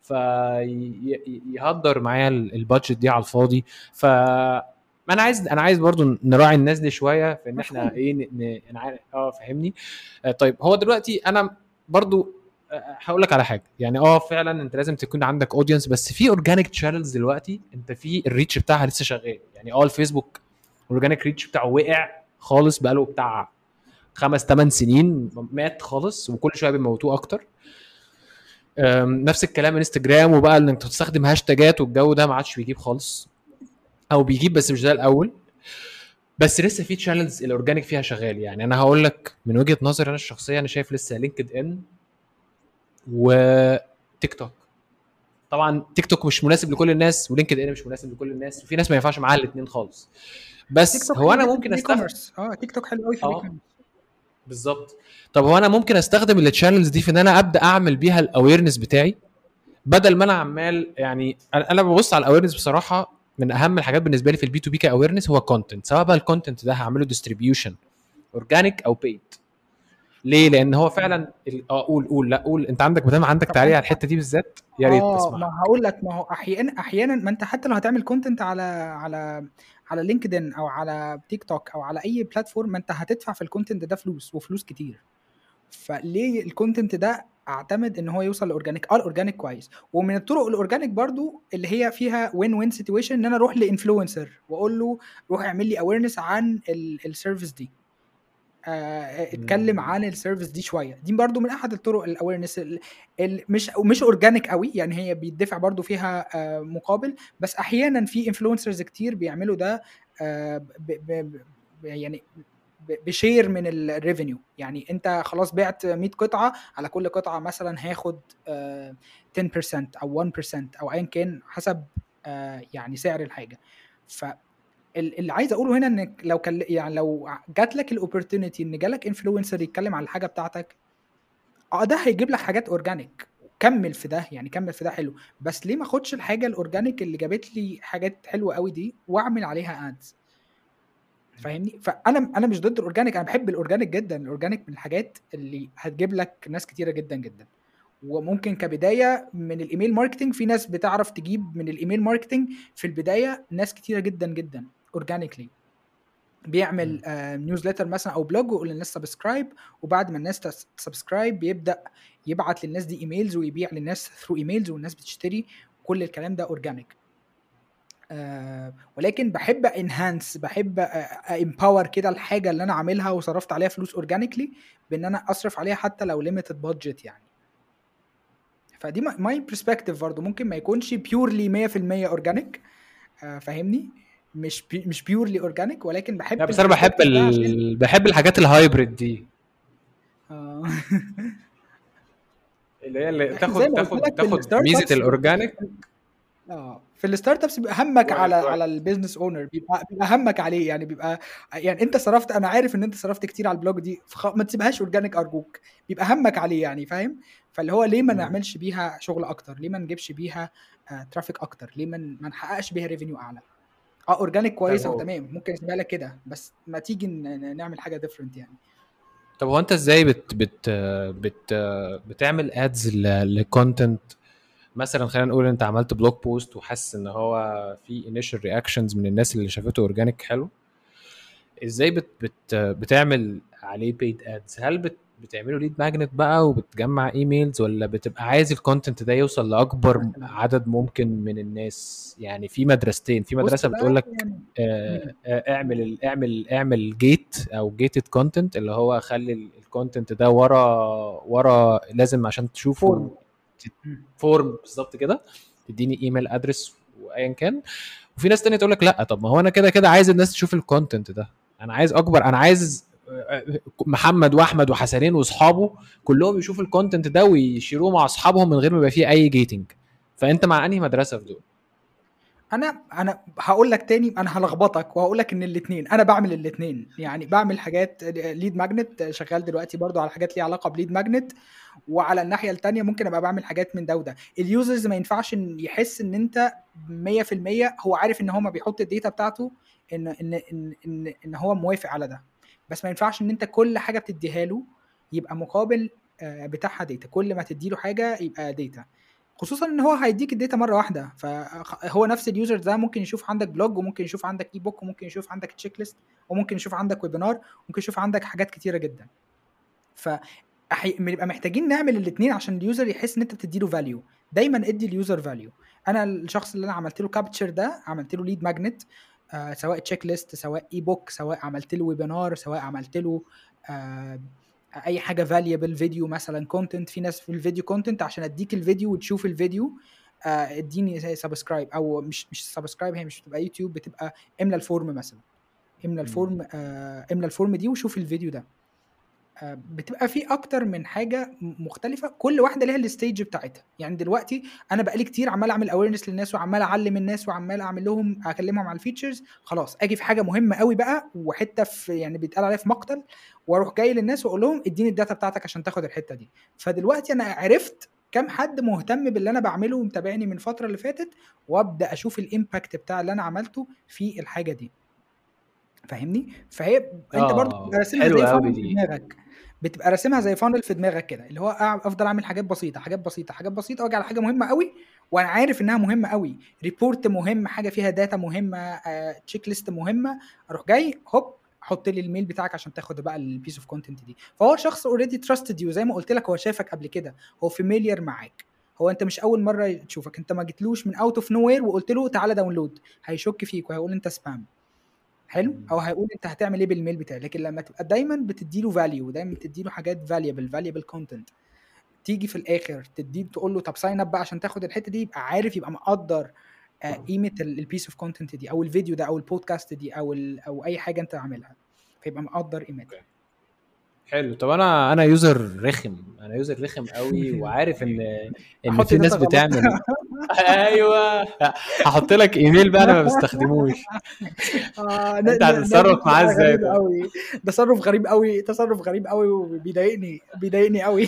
فيهدر معايا ال- البادجت دي على الفاضي ف انا عايز انا عايز برضو نراعي الناس دي شويه في ان احنا مفهوم. ايه ن... ن... أنا عارف- اه فاهمني آه، طيب هو دلوقتي انا برضو هقول لك على حاجه يعني اه فعلا انت لازم تكون عندك اودينس بس في اورجانيك تشانلز دلوقتي انت في الريتش بتاعها لسه شغال يعني اه الفيسبوك الاورجانيك ريتش بتاعه وقع خالص بقاله بتاع خمس ثمان سنين مات خالص وكل شويه بيموتوه اكتر أم، نفس الكلام انستجرام وبقى انك تستخدم هاشتاجات والجو ده ما عادش بيجيب خالص او بيجيب بس مش زي الاول بس لسه في تشانلز الاورجانيك فيها شغال يعني انا هقول لك من وجهه نظري انا الشخصيه انا شايف لسه لينكد ان وتيك توك طبعا تيك توك مش مناسب لكل الناس ولينكد ان مش مناسب لكل الناس وفي ناس ما ينفعش معاها الاثنين خالص تيك بس توك هو حلو انا جدا ممكن في استخدم الاي-كوميرس. اه تيك توك حلو قوي في اه. الاي-كوميرس. بالظبط طب هو انا ممكن استخدم التشانلز دي في ان انا ابدا اعمل بيها الاويرنس بتاعي بدل ما انا عمال يعني انا أنا ببص على الاويرنس بصراحه من اهم الحاجات بالنسبه لي في البي تو بي كاويرنس هو كونتنت سواء بقى الكونتنت ده هعمله ديستريبيوشن اورجانيك او بيد ليه؟ لان هو فعلا ال- اه قول قول لا قول انت عندك ما دام عندك طب تعليق أنت- على الحته دي بالذات يا ريت اه تسمع ما هقول لك ما هو احيانا احيانا ما انت حتى لو هتعمل كونتنت على على على لينكدين او على تيك توك او على اي بلاتفورم ما انت هتدفع في الكونتنت ده فلوس وفلوس كتير فليه الكونتنت ده اعتمد ان هو يوصل لاورجانيك اه الاورجانيك كويس ومن الطرق الاورجانيك برضو اللي هي فيها وين وين سيتويشن ان انا اروح لانفلونسر واقول له روح اعمل لي اويرنس عن السيرفيس دي آه، اتكلم مم. عن السيرفيس دي شويه دي برضو من احد الطرق الاويرنس مش مش اورجانيك قوي يعني هي بيدفع برضو فيها آه، مقابل بس احيانا في انفلونسرز كتير بيعملوا ده آه، ب ب ب يعني ب- بشير من الريفينيو يعني انت خلاص بعت 100 قطعه على كل قطعه مثلا هاخد آه، 10% او 1% او ايا كان حسب آه، يعني سعر الحاجه ف ال- اللي عايز اقوله هنا انك لو كل يعني لو جات لك الاوبورتونيتي ان جالك انفلونسر يتكلم عن الحاجه بتاعتك اه ده هيجيب لك حاجات اورجانيك كمل في ده يعني كمل في ده حلو بس ليه ما اخدش الحاجه الاورجانيك اللي جابت لي حاجات حلوه قوي دي واعمل عليها ادز فاهمني فانا انا مش ضد الاورجانيك انا بحب الاورجانيك جدا الاورجانيك من الحاجات اللي هتجيب لك ناس كتيره جدا جدا وممكن كبدايه من الايميل ماركتنج في ناس بتعرف تجيب من الايميل ماركتنج في البدايه ناس كتيره جدا جدا اورجانيكلي بيعمل نيوزليتر مثلا او بلوج ويقول للناس سبسكرايب وبعد ما الناس تسبسكرايب بيبدا يبعت للناس دي ايميلز ويبيع للناس ثرو ايميلز والناس بتشتري كل الكلام ده اورجانيك آه ولكن بحب انهانس بحب امباور كده الحاجه اللي انا عاملها وصرفت عليها فلوس اورجانيكلي بان انا اصرف عليها حتى لو ليميتد بادجت يعني فدي ماي برسبكتيف برضه ممكن ما يكونش بيورلي 100% اورجانيك آه فاهمني مش بي مش بيورلي اورجانيك ولكن بحب لا بس انا بحب الperspective ده عشان- ال... بحب الحاجات الهايبريد دي آه. اللي هي اللي زي تاخد ما قلت تاخد لك تاخد الستارت ميزه ابس الاورجانيك اه في الستارت ابس بيبقى همك واحد على واحد. على البيزنس اونر بيبقى بيبقى همك عليه يعني بيبقى يعني انت صرفت انا عارف ان انت صرفت كتير على البلوج دي فخ... ما تسيبهاش اورجانيك ارجوك بيبقى همك عليه يعني فاهم فاللي هو ليه ما مم. نعملش بيها شغل اكتر ليه ما نجيبش بيها آه ترافيك اكتر ليه ما ن- ما نحققش بيها ريفينيو اعلى اه اورجانيك كويسه هو- وتمام ممكن نسيبها لك كده بس ما تيجي ن- ن- نعمل حاجه ديفرنت يعني طب هو انت ازاي بت بت بت بتعمل ادز لكونتنت مثلا خلينا نقول انت عملت بلوج بوست وحاسس ان هو في انيشال رياكشنز من الناس اللي شافته اورجانيك حلو ازاي بت بت بتعمل عليه بيد ادز هل بت بتعمله ليد ماجنت بقى وبتجمع ايميلز ولا بتبقى عايز الكونتنت ده يوصل لاكبر عدد ممكن من الناس يعني في مدرستين في بص مدرسه بقى بتقول لك يعني آه، آه، اعمل ال- اعمل اعمل جيت او جيتد كونتنت اللي هو خلي الكونتنت ده ورا ورا لازم عشان تشوفه فورم فورم بالظبط كده تديني ايميل ادرس وايا كان وفي ناس تانية تقول لك لا طب ما هو انا كده كده عايز الناس تشوف الكونتنت ده انا عايز اكبر انا عايز آه، محمد واحمد وحسنين واصحابه كلهم يشوفوا الكونتنت ده ويشيروه مع اصحابهم من غير ما يبقى فيه اي جيتنج فانت مع انهي مدرسه في دول انا انا هقول لك تاني انا هلخبطك وهقول لك ان الاثنين انا بعمل الاثنين يعني بعمل حاجات ليد ماجنت شغال دلوقتي برضو على حاجات ليها علاقه بليد ماجنت وعلى الناحيه التانية ممكن ابقى بعمل حاجات من ده وده اليوزرز ما ينفعش إن يحس ان انت 100% هو عارف ان هو ما بيحط الداتا بتاعته ان ان ان ان, إن هو موافق على ده بس ما ينفعش ان انت كل حاجه بتديها له يبقى مقابل آه، بتاعها داتا كل ما تديله حاجه يبقى داتا خصوصا ان هو هيديك الداتا مره واحده فهو نفس اليوزر ده ممكن يشوف عندك بلوج وممكن يشوف عندك اي بوك وممكن يشوف عندك تشيك ليست وممكن يشوف عندك ويبينار وممكن يشوف عندك حاجات كتيره جدا ف أحي- بنبقى محتاجين نعمل الاثنين عشان اليوزر يحس ان انت بتديله فاليو دايما ادي اليوزر فاليو انا الشخص اللي انا عملت له كابتشر ده عملت له ليد ماجنت آه سواء تشيك ليست سواء اي بوك سواء عملت له ويبينار سواء عملت له آه اي حاجه فاليبل فيديو مثلا كونتنت في ناس في الفيديو كونتنت عشان اديك الفيديو وتشوف الفيديو آه، اديني زي سبسكرايب او مش مش سبسكرايب هي مش بتبقى يوتيوب بتبقى املى الفورم مثلا املى الفورم آه، املى الفورم دي وشوف الفيديو ده آه، بتبقى في اكتر من حاجه م- مختلفه كل واحده ليها الستيج بتاعتها يعني دلوقتي انا بقالي كتير عمال اعمل اويرنس للناس وعمال اعلم الناس وعمال اعمل لهم اكلمهم على الفيتشرز خلاص اجي في حاجه مهمه قوي بقى وحته في يعني بيتقال عليها في مقتل واروح جاي للناس واقول لهم اديني الداتا بتاعتك عشان تاخد الحته دي فدلوقتي انا عرفت كم حد مهتم باللي انا بعمله ومتابعني من الفتره اللي فاتت وابدا اشوف الامباكت بتاع اللي انا عملته في الحاجه دي فاهمني فهي انت آه، برضه بتبقى راسمها حلوة زي أوي فانل في دي. دماغك بتبقى راسمها زي فانل في دماغك كده اللي هو أع- افضل اعمل حاجات بسيطه حاجات بسيطه حاجات بسيطه واجي على حاجه مهمه قوي وانا عارف انها مهمه قوي ريبورت مهم حاجه فيها داتا مهمه تشيك ليست مهمه اروح جاي هوب حط لي الميل بتاعك عشان تاخد بقى البيس اوف كونتنت دي فهو شخص اوريدي تراستد يو زي ما قلت لك هو شافك قبل كده هو فاميليار معاك هو انت مش اول مره تشوفك انت ما جيتلوش من اوت اوف نو وير وقلت له تعالى داونلود هيشك فيك وهيقول انت سبام حلو مم. او هيقول انت هتعمل ايه بالميل بتاعي لكن لما تبقى دايما بتدي له فاليو دايما بتدي له حاجات فاليبل فاليبل كونتنت تيجي في الاخر تدي تقول له طب ساين اب بقى عشان تاخد الحته دي يبقى عارف يبقى مقدر آه، قيمه البيس اوف كونتنت دي او الفيديو ده او البودكاست دي او ال او اي حاجه انت عاملها فيبقى مقدر قيمتها حلو طب انا انا يوزر رخم انا يوزر رخم قوي وعارف ان ان أحط في ناس داتا غلط. بتعمل ايوه هحط لك ايميل بقى انا ما بستخدموش آه أنت هتتصرف معاه إزاي غريب ده؟ قوي تصرف غريب قوي تصرف غريب قوي وبيضايقني بيضايقني قوي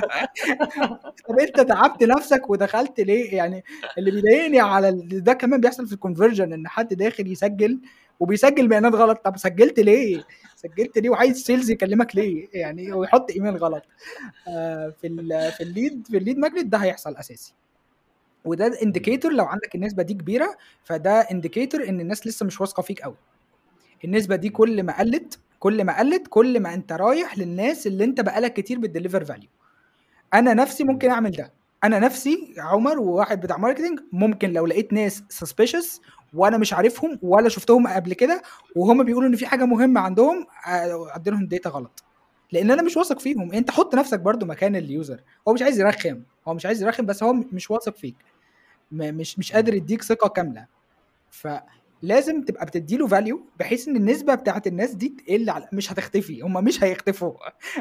طب انت تعبت نفسك ودخلت ليه يعني اللي بيضايقني على ال- ده كمان بيحصل في الكونفرجن ان حد داخل يسجل وبيسجل بيانات غلط طب سجلت ليه سجلت ليه وعايز سيلز يكلمك ليه يعني ويحط ايميل غلط آه في ال في الليد في الليد ماجنت ده هيحصل اساسي وده انديكيتور لو عندك النسبه دي كبيره فده انديكيتور ان الناس لسه مش واثقه فيك قوي النسبه دي كل ما قلت كل ما قلت كل ما انت رايح للناس اللي انت بقالك كتير بتديليفر فاليو انا نفسي ممكن اعمل ده انا نفسي عمر وواحد بتاع ماركتنج ممكن لو لقيت ناس سسبيشس وانا مش عارفهم ولا شفتهم قبل كده وهم بيقولوا ان في حاجه مهمه عندهم آه، ادي لهم داتا غلط لان انا مش واثق فيهم انت حط نفسك برضو مكان اليوزر هو مش عايز يرخم هو مش عايز يرخم بس هو مش واثق فيك م- مش مش قادر يديك ثقه كامله ف لازم تبقى بتدي له فاليو بحيث ان النسبه بتاعت الناس دي تقل على مش هتختفي هم مش هيختفوا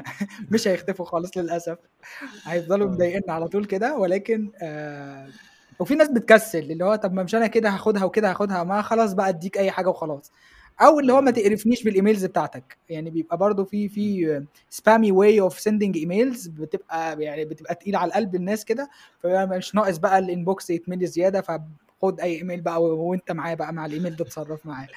مش هيختفوا خالص للاسف هيفضلوا آه. مضايقنا على طول كده ولكن آه وفي ناس بتكسل اللي هو طب ما مش انا كده هاخدها وكده هاخدها ما خلاص بقى اديك اي حاجه وخلاص او اللي هو ما تقرفنيش بالايميلز بتاعتك يعني بيبقى برضو في في سبامي واي اوف سندنج ايميلز بتبقى يعني بتبقى تقيله على قلب الناس كده فمش ناقص بقى الانبوكس يتملي زياده فخد اي ايميل بقى و- وانت معاه بقى مع الايميل ده اتصرف معاه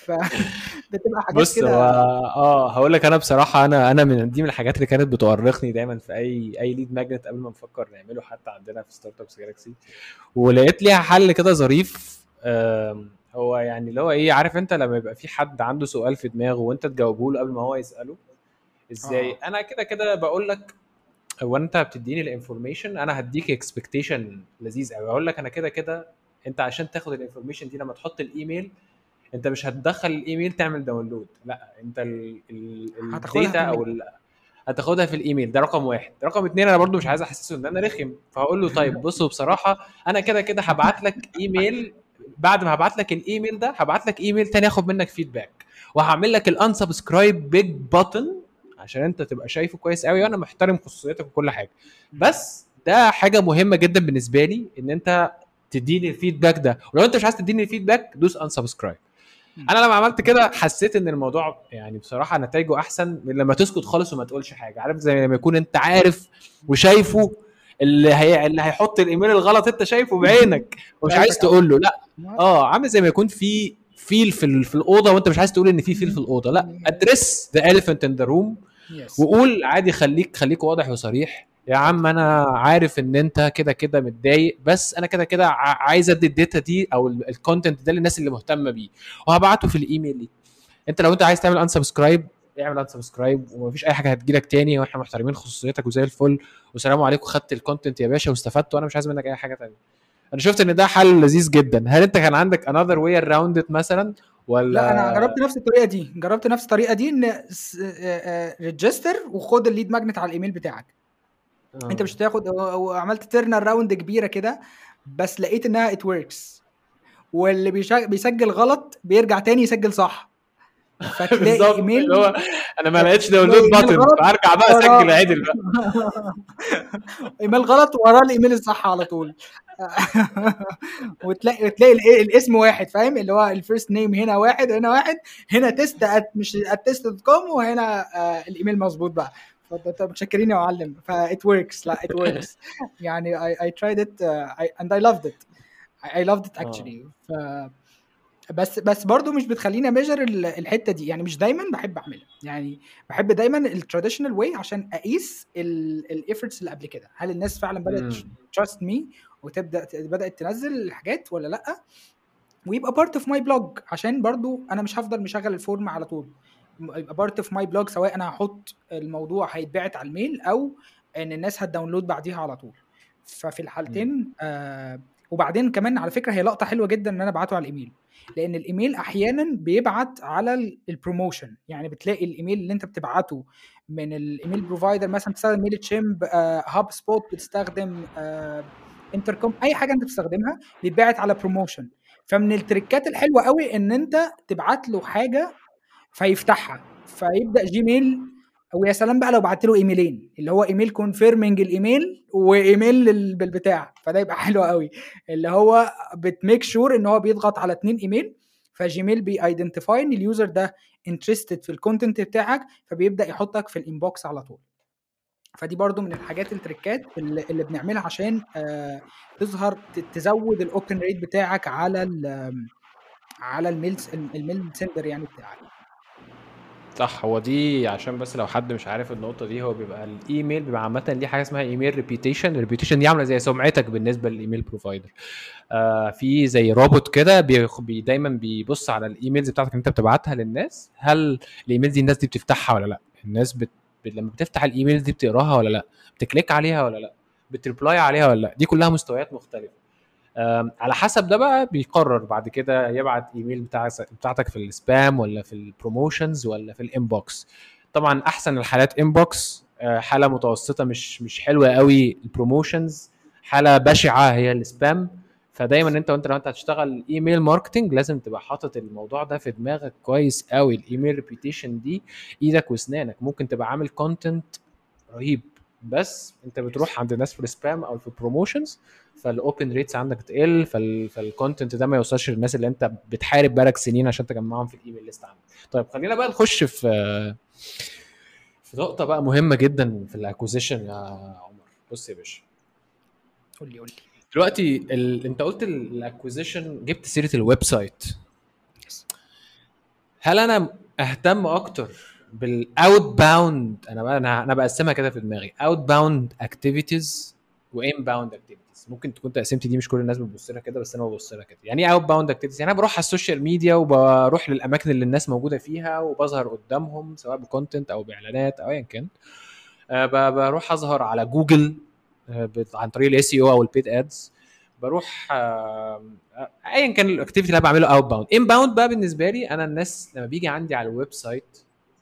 فبتبقى حاجات بص هو كده اه هقول لك انا بصراحه انا انا من دي من الحاجات اللي كانت بتؤرقني دايما في اي اي ليد ماجنت قبل ما نفكر نعمله حتى عندنا في ستارت ابس جالكسي ولقيت ليها حل كده ظريف آم، هو يعني اللي هو ايه عارف انت لما يبقى في حد عنده سؤال في دماغه وانت تجاوبه له قبل ما هو يساله ازاي آه. انا كده كده بقول لك هو انت بتديني الانفورميشن انا هديك اكسبكتيشن لذيذ قوي اقول لك انا كده كده انت عشان تاخد الانفورميشن دي لما تحط الايميل انت مش هتدخل الايميل تعمل داونلود لا انت ال- ال- هتاخدها الداتا في او ال- هتاخدها في الايميل ده رقم واحد رقم اتنين انا برضو مش عايز احسسه ان انا رخم فهقول له طيب بصوا بصراحه انا كده كده هبعت لك ايميل بعد ما هبعت لك الايميل ده هبعت لك ايميل تاني اخد منك فيدباك وهعمل لك الانسبسكرايب بيج بutton عشان انت تبقى شايفه كويس قوي وانا محترم خصوصيتك وكل حاجه بس ده حاجه مهمه جدا بالنسبه لي ان انت تديني الفيدباك ده ولو انت مش عايز تديني الفيدباك دوس انسبسكرايب انا لما عملت كده حسيت ان الموضوع يعني بصراحه نتائجه احسن من لما تسكت خالص وما تقولش حاجه عارف زي لما يكون انت عارف وشايفه اللي هي اللي هيحط الايميل الغلط انت شايفه بعينك ومش عايز تقول له لا اه عامل زي ما يكون في فيل في ال- في الاوضه وانت مش عايز تقول ان في فيل في الاوضه لا ادرس ذا elephant in the room Yes. وقول عادي خليك خليك واضح وصريح يا عم انا عارف ان انت كده كده متضايق بس انا كده كده ع- عايز ادي الداتا دي او الكونتنت ده للناس اللي مهتمه بيه وهبعته في الايميل ليه انت لو انت عايز تعمل انسبسكرايب اعمل انسبسكرايب ومفيش اي حاجه هتجيلك تاني واحنا محترمين خصوصيتك وزي الفل والسلام عليكم خدت الكونتنت يا باشا واستفدت وانا مش عايز منك اي حاجه تانية انا شفت ان ده حل لذيذ جدا هل انت كان عندك another way around it مثلا ولا لا انا جربت نفس الطريقه دي جربت نفس الطريقه دي ان ريجستر وخد الليد ماجنت على الايميل بتاعك آه. انت مش هتاخد وعملت تيرنر راوند كبيره كده بس لقيت انها ات وركس واللي بيشا- بيسجل غلط بيرجع تاني يسجل صح فتلاقي بالظبط ايميل اللي هو انا ما لقيتش داونلود إيميل باتن غلط. فارجع بقى وراه. اسجل عدل بقى ايميل غلط وراه الايميل الصح على طول وتلاقي وتلاقي ال- الاسم واحد فاهم اللي هو الفيرست نيم هنا واحد هنا واحد هنا تيست at مش تيست دوت كوم وهنا آه الايميل مظبوط بقى فانت متشكرين يا معلم فا it works لا it works يعني I, I tried it uh, I, and I loved it I, I loved it actually ف بس بس برضو مش بتخليني اميجر الحته دي يعني مش دايما بحب اعملها يعني بحب دايما التراديشنال واي عشان اقيس الايفورتس اللي قبل كده هل الناس فعلا بدات مم. تراست مي وتبدا بدات تنزل الحاجات ولا لا ويبقى بارت اوف ماي بلوج عشان برضو انا مش هفضل مشغل الفورم على طول يبقى بارت اوف ماي بلوج سواء انا هحط الموضوع هيتبعت على الميل او ان الناس هتداونلود بعديها على طول ففي الحالتين آه وبعدين كمان على فكره هي لقطه حلوه جدا ان انا ابعته على الايميل لان الايميل احيانا بيبعت على ال- البروموشن يعني بتلاقي الايميل اللي انت بتبعته من الايميل بروفايدر مثلا بتستخدم ميل تشيمب آه هاب سبوت بتستخدم آه انتركوم اي حاجه انت بتستخدمها بيتبعت على بروموشن فمن التريكات الحلوه قوي ان انت تبعت له حاجه فيفتحها فيبدا جيميل ويا سلام بقى لو بعت له ايميلين اللي هو ايميل كونفيرمنج الايميل وايميل لل- بالبتاع فده يبقى حلو قوي اللي هو بتميك شور ان هو بيضغط على اتنين ايميل فجيميل بيايدنتيفاي ان اليوزر ده انترستد في الكونتنت بتاعك فبيبدا يحطك في الانبوكس على طول فدي برضو من الحاجات التريكات اللي, اللي بنعملها عشان آه تظهر ت- تزود الاوبن ريت بتاعك على ال على الميل الميل سندر يعني بتاعك صح هو دي عشان بس لو حد مش عارف النقطه دي هو بيبقى الايميل بيبقى عامه ليه حاجه اسمها ايميل ريبيتيشن الريبيتيشن دي عامله زي سمعتك بالنسبه للايميل بروفايدر آه في زي روبوت كده بي بي دايما بيبص على الايميلز بتاعتك اللي انت بتبعتها للناس هل الايميل دي الناس دي بتفتحها ولا لا الناس بت... بت... لما بتفتح الايميل دي بتقراها ولا لا بتكليك عليها ولا لا بتريبلاي عليها ولا لا دي كلها مستويات مختلفه آم، على حسب ده بقى بيقرر بعد كده يبعت ايميل بتاع بتاعتك في السبام ولا في البروموشنز ولا في الانبوكس طبعا احسن الحالات انبوكس حاله متوسطه مش مش حلوه قوي البروموشنز حاله بشعه هي السبام فدايما انت وانت لو انت هتشتغل ايميل ماركتنج لازم تبقى حاطط الموضوع ده في دماغك كويس قوي الايميل ريبيتيشن دي ايدك واسنانك ممكن تبقى عامل كونتنت رهيب بس انت بتروح عند الناس في السبام او في البروموشنز فالاوبن ريتس عندك تقل فال... فالكونتنت ده ما يوصلش للناس اللي انت بتحارب بقالك سنين عشان تجمعهم في الايميل ليست عندك طيب خلينا بقى نخش في في نقطه بقى مهمه جدا في الاكوزيشن يا عمر بص يا باشا قول لي قول لي دلوقتي ال... انت قلت الاكوزيشن جبت سيره الويب سايت هل انا اهتم اكتر بالاوت باوند انا بقى انا انا بقسمها كده في دماغي اوت باوند اكتيفيتيز وان باوند اكتيفيتيز ممكن تكون تقسيمتي دي مش كل الناس بتبص لها كده بس انا ببص لها كده يعني ايه اوت باوند اكتيفيتيز يعني انا بروح على السوشيال ميديا وبروح للاماكن اللي الناس موجوده فيها وبظهر قدامهم سواء بكونتنت او باعلانات او ايا كان آه، ب- بروح اظهر على جوجل آه، بت- عن طريق الاس اي او او البيد ادز بروح آه، آه، ايا كان الاكتيفيتي اللي انا بعمله اوت باوند ان باوند بقى بالنسبه لي انا الناس لما بيجي عندي على الويب سايت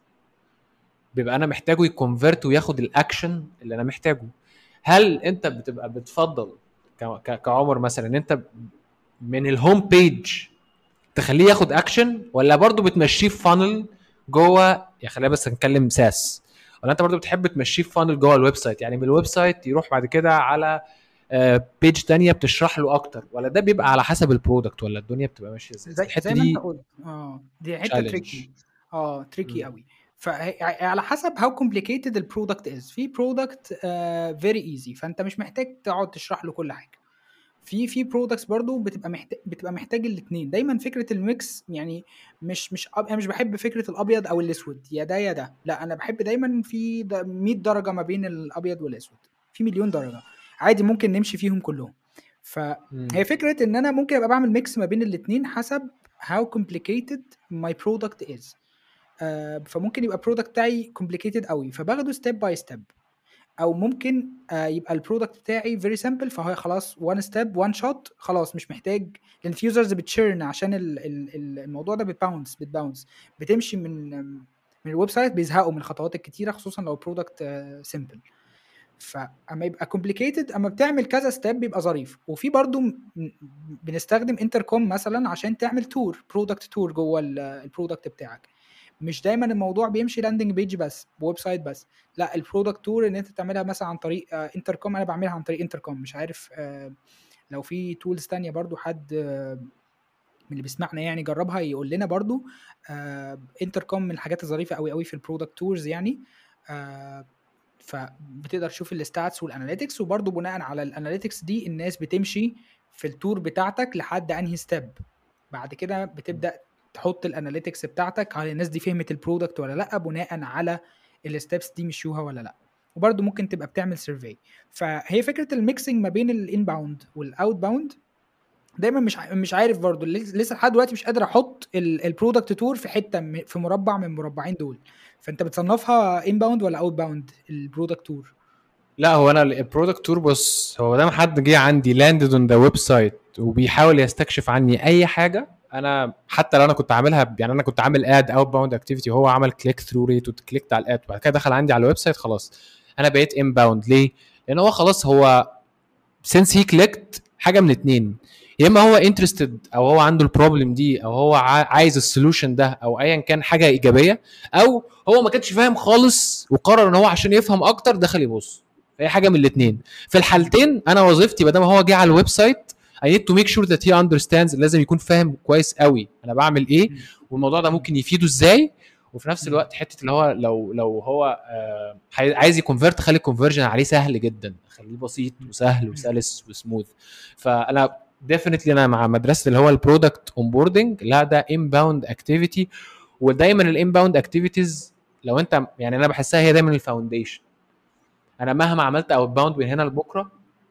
بيبقى انا محتاجه يكونفرت وياخد الاكشن اللي انا محتاجه هل انت بتبقى بتفضل ك- ك- كعمر مثلا ان انت من الهوم بيج تخليه ياخد اكشن ولا برضو بتمشيه في فانل جوه يا خلينا بس نتكلم ساس ولا انت برضو بتحب تمشيه في فانل جوه الويب سايت يعني من الويب سايت يروح بعد كده على بيج تانية بتشرح له اكتر ولا ده بيبقى على حسب البرودكت ولا الدنيا بتبقى ماشيه ازاي زي الحته زي ما دي انت قلت اه دي حته challenge. تريكي اه تريكي مم. قوي فعلى حسب هاو كومبليكيتد البرودكت از في برودكت فيري ايزي فانت مش محتاج تقعد تشرح له كل حاجه في في برودكتس برضو بتبقى محتاج بتبقى محتاج الاثنين دايما فكره الميكس يعني مش مش أب... انا مش بحب فكره الابيض او الاسود يا ده يا ده لا انا بحب دايما في د- 100 درجه ما بين الابيض والاسود في مليون درجه عادي ممكن نمشي فيهم كلهم فهي مم. فكره ان انا ممكن ابقى بعمل ميكس ما بين الاثنين حسب how complicated my product is آه فممكن يبقى البرودكت بتاعي complicated قوي فباخده ستيب باي ستيب او ممكن آه يبقى البرودكت بتاعي very simple فهو خلاص one step one shot خلاص مش محتاج لان في يوزرز بتشيرن عشان ال ال ال الموضوع ده بتباونس بتباونس بتمشي من من الويب سايت بيزهقوا من الخطوات الكتيره خصوصا لو البرودكت سيمبل فاما يبقى كومبليكيتد اما بتعمل كذا ستيب بيبقى ظريف وفي برضو م- م- بنستخدم انتركوم مثلا عشان تعمل تور برودكت تور جوه البرودكت بتاعك مش دايما الموضوع بيمشي لاندنج بيج بس ويب سايت بس لا البرودكت تور ان انت تعملها مثلا عن طريق انتركوم انا بعملها عن طريق انتركوم مش عارف آه، لو في تولز تانية برضو حد آه، من اللي بيسمعنا يعني جربها يقول لنا برضو انتركوم من الحاجات الظريفه قوي قوي في البرودكت تورز يعني آه، فبتقدر تشوف الستاتس والاناليتكس وبرضو بناء على الاناليتكس دي الناس بتمشي في التور بتاعتك لحد انهي ستيب بعد كده بتبدا تحط الاناليتكس بتاعتك على الناس دي فهمت البرودكت ولا لا بناء على الستبس دي مشيوها ولا لا وبرضه ممكن تبقى بتعمل سيرفي فهي فكره الميكسنج ما بين الانباوند والاوت باوند دايما مش ع- مش عارف برضه لسه لحد دلوقتي مش قادر احط البرودكت تور في حته م- في مربع من المربعين دول فانت بتصنفها انباوند ولا اوت باوند البرودكت تور لا هو انا البرودكت تور بص هو دام حد جه عندي لاندد اون ذا ويب سايت وبيحاول يستكشف عني اي حاجه انا حتى لو انا كنت عاملها يعني انا كنت عامل اد اوت باوند اكتيفيتي وهو عمل كليك ثرو ريت وكليكت على الاد وبعد كده دخل عندي على الويب سايت خلاص انا بقيت ان باوند ليه؟ لان هو خلاص هو سينس هي كليكت حاجه من اتنين يا اما هو انترستد او هو عنده البروبلم دي او هو عا- عايز السولوشن ده او ايا كان حاجه ايجابيه او هو ما كانش فاهم خالص وقرر ان هو عشان يفهم اكتر دخل يبص هي حاجه من الاثنين في الحالتين انا وظيفتي ما دام هو جه على الويب سايت I need to make sure that he understands لازم يكون فاهم كويس قوي انا بعمل ايه مم. والموضوع ده ممكن يفيده ازاي وفي نفس الوقت حته اللي هو لو لو هو آه عايز- عايز يكونفرت خلي الكونفرجن عليه سهل جدا خليه بسيط وسهل وسلس وسموث فانا ديفينتلي انا مع مدرسه اللي هو البرودكت اونبوردنج لا ده انباوند اكتيفيتي ودايما الانباوند اكتيفيتيز لو انت يعني انا بحسها هي دايما الفاونديشن انا مهما عملت اوت باوند من هنا لبكره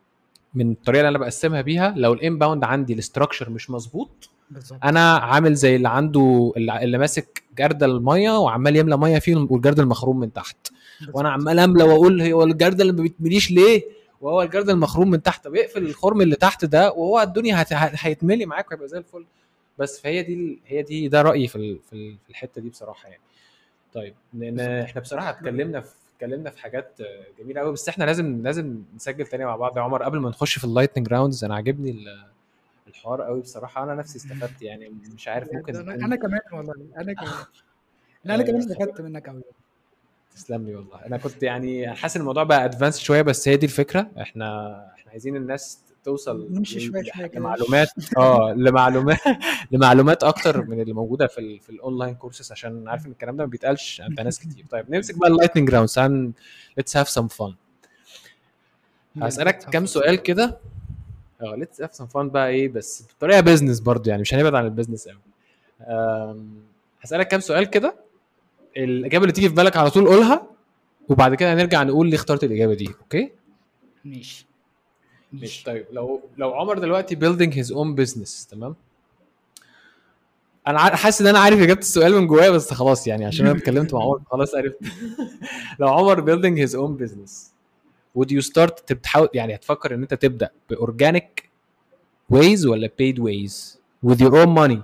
من الطريقه اللي انا بقسمها بيها لو الانباوند عندي الاستراكشر مش مظبوط بالظبط انا عامل زي اللي عنده اللي اللي ماسك جردل الميه وعمال يملى ميه فيه والجردل مخروم من تحت وانا عمال املى واقول هو الجردل ما بيتمليش ليه وهو الجردل مخروم من تحت طب اقفل الخرم اللي تحت ده وهو الدنيا هت... هت- هيتملي معاك وهيبقى زي الفل بس فهي دي ال- هي دي ده رايي في ال- في ال- في الحته دي بصراحه يعني طيب لان احنا بصراحه اتكلمنا في اتكلمنا في حاجات آه، جميله قوي بس احنا لازم لازم نسجل تاني مع بعض يا عمر قبل ما نخش في اللايتنج راوندز انا عاجبني ال- الحوار قوي بصراحه انا نفسي استفدت يعني مش عارف ممكن انا يكون انا كمان والله انا كمان لا انا كمان آه، استفدت منك قوي تسلم لي والله انا كنت يعني حاسس ان الموضوع بقى ادفانس شويه بس هي دي الفكره احنا احنا عايزين الناس توصل نمشي لل- شوية شوية كده. لمعلومات اه لمعلومات لمعلومات اكتر من اللي موجوده في ال في الاونلاين كورسز عشان عارف ان الكلام ده ما بيتقالش عند ناس كتير طيب نمسك بقى اللايتنج راوند تعال ليتس هاف سم فن هسألك كام سؤال كده اه ليتس هاف سم فن بقى ايه بس بطريقه بيزنس برضو يعني مش هنبعد عن البيزنس قوي أم، هسألك كام سؤال كده الإجابة اللي تيجي في بالك على طول قولها وبعد كده هنرجع نقول ليه اخترت الإجابة دي أوكي؟ ماشي ماشي طيب لو لو عمر دلوقتي building his own business تمام انا عار- حاسس ان انا عارف اجابه السؤال من جوايا بس خلاص يعني عشان انا اتكلمت مع عمر خلاص عرفت لو عمر building his own business would you start تب- تحاول يعني هتفكر ان انت تبدا باورجانيك ways ولا paid ways with your own money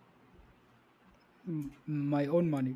ماي اون ماني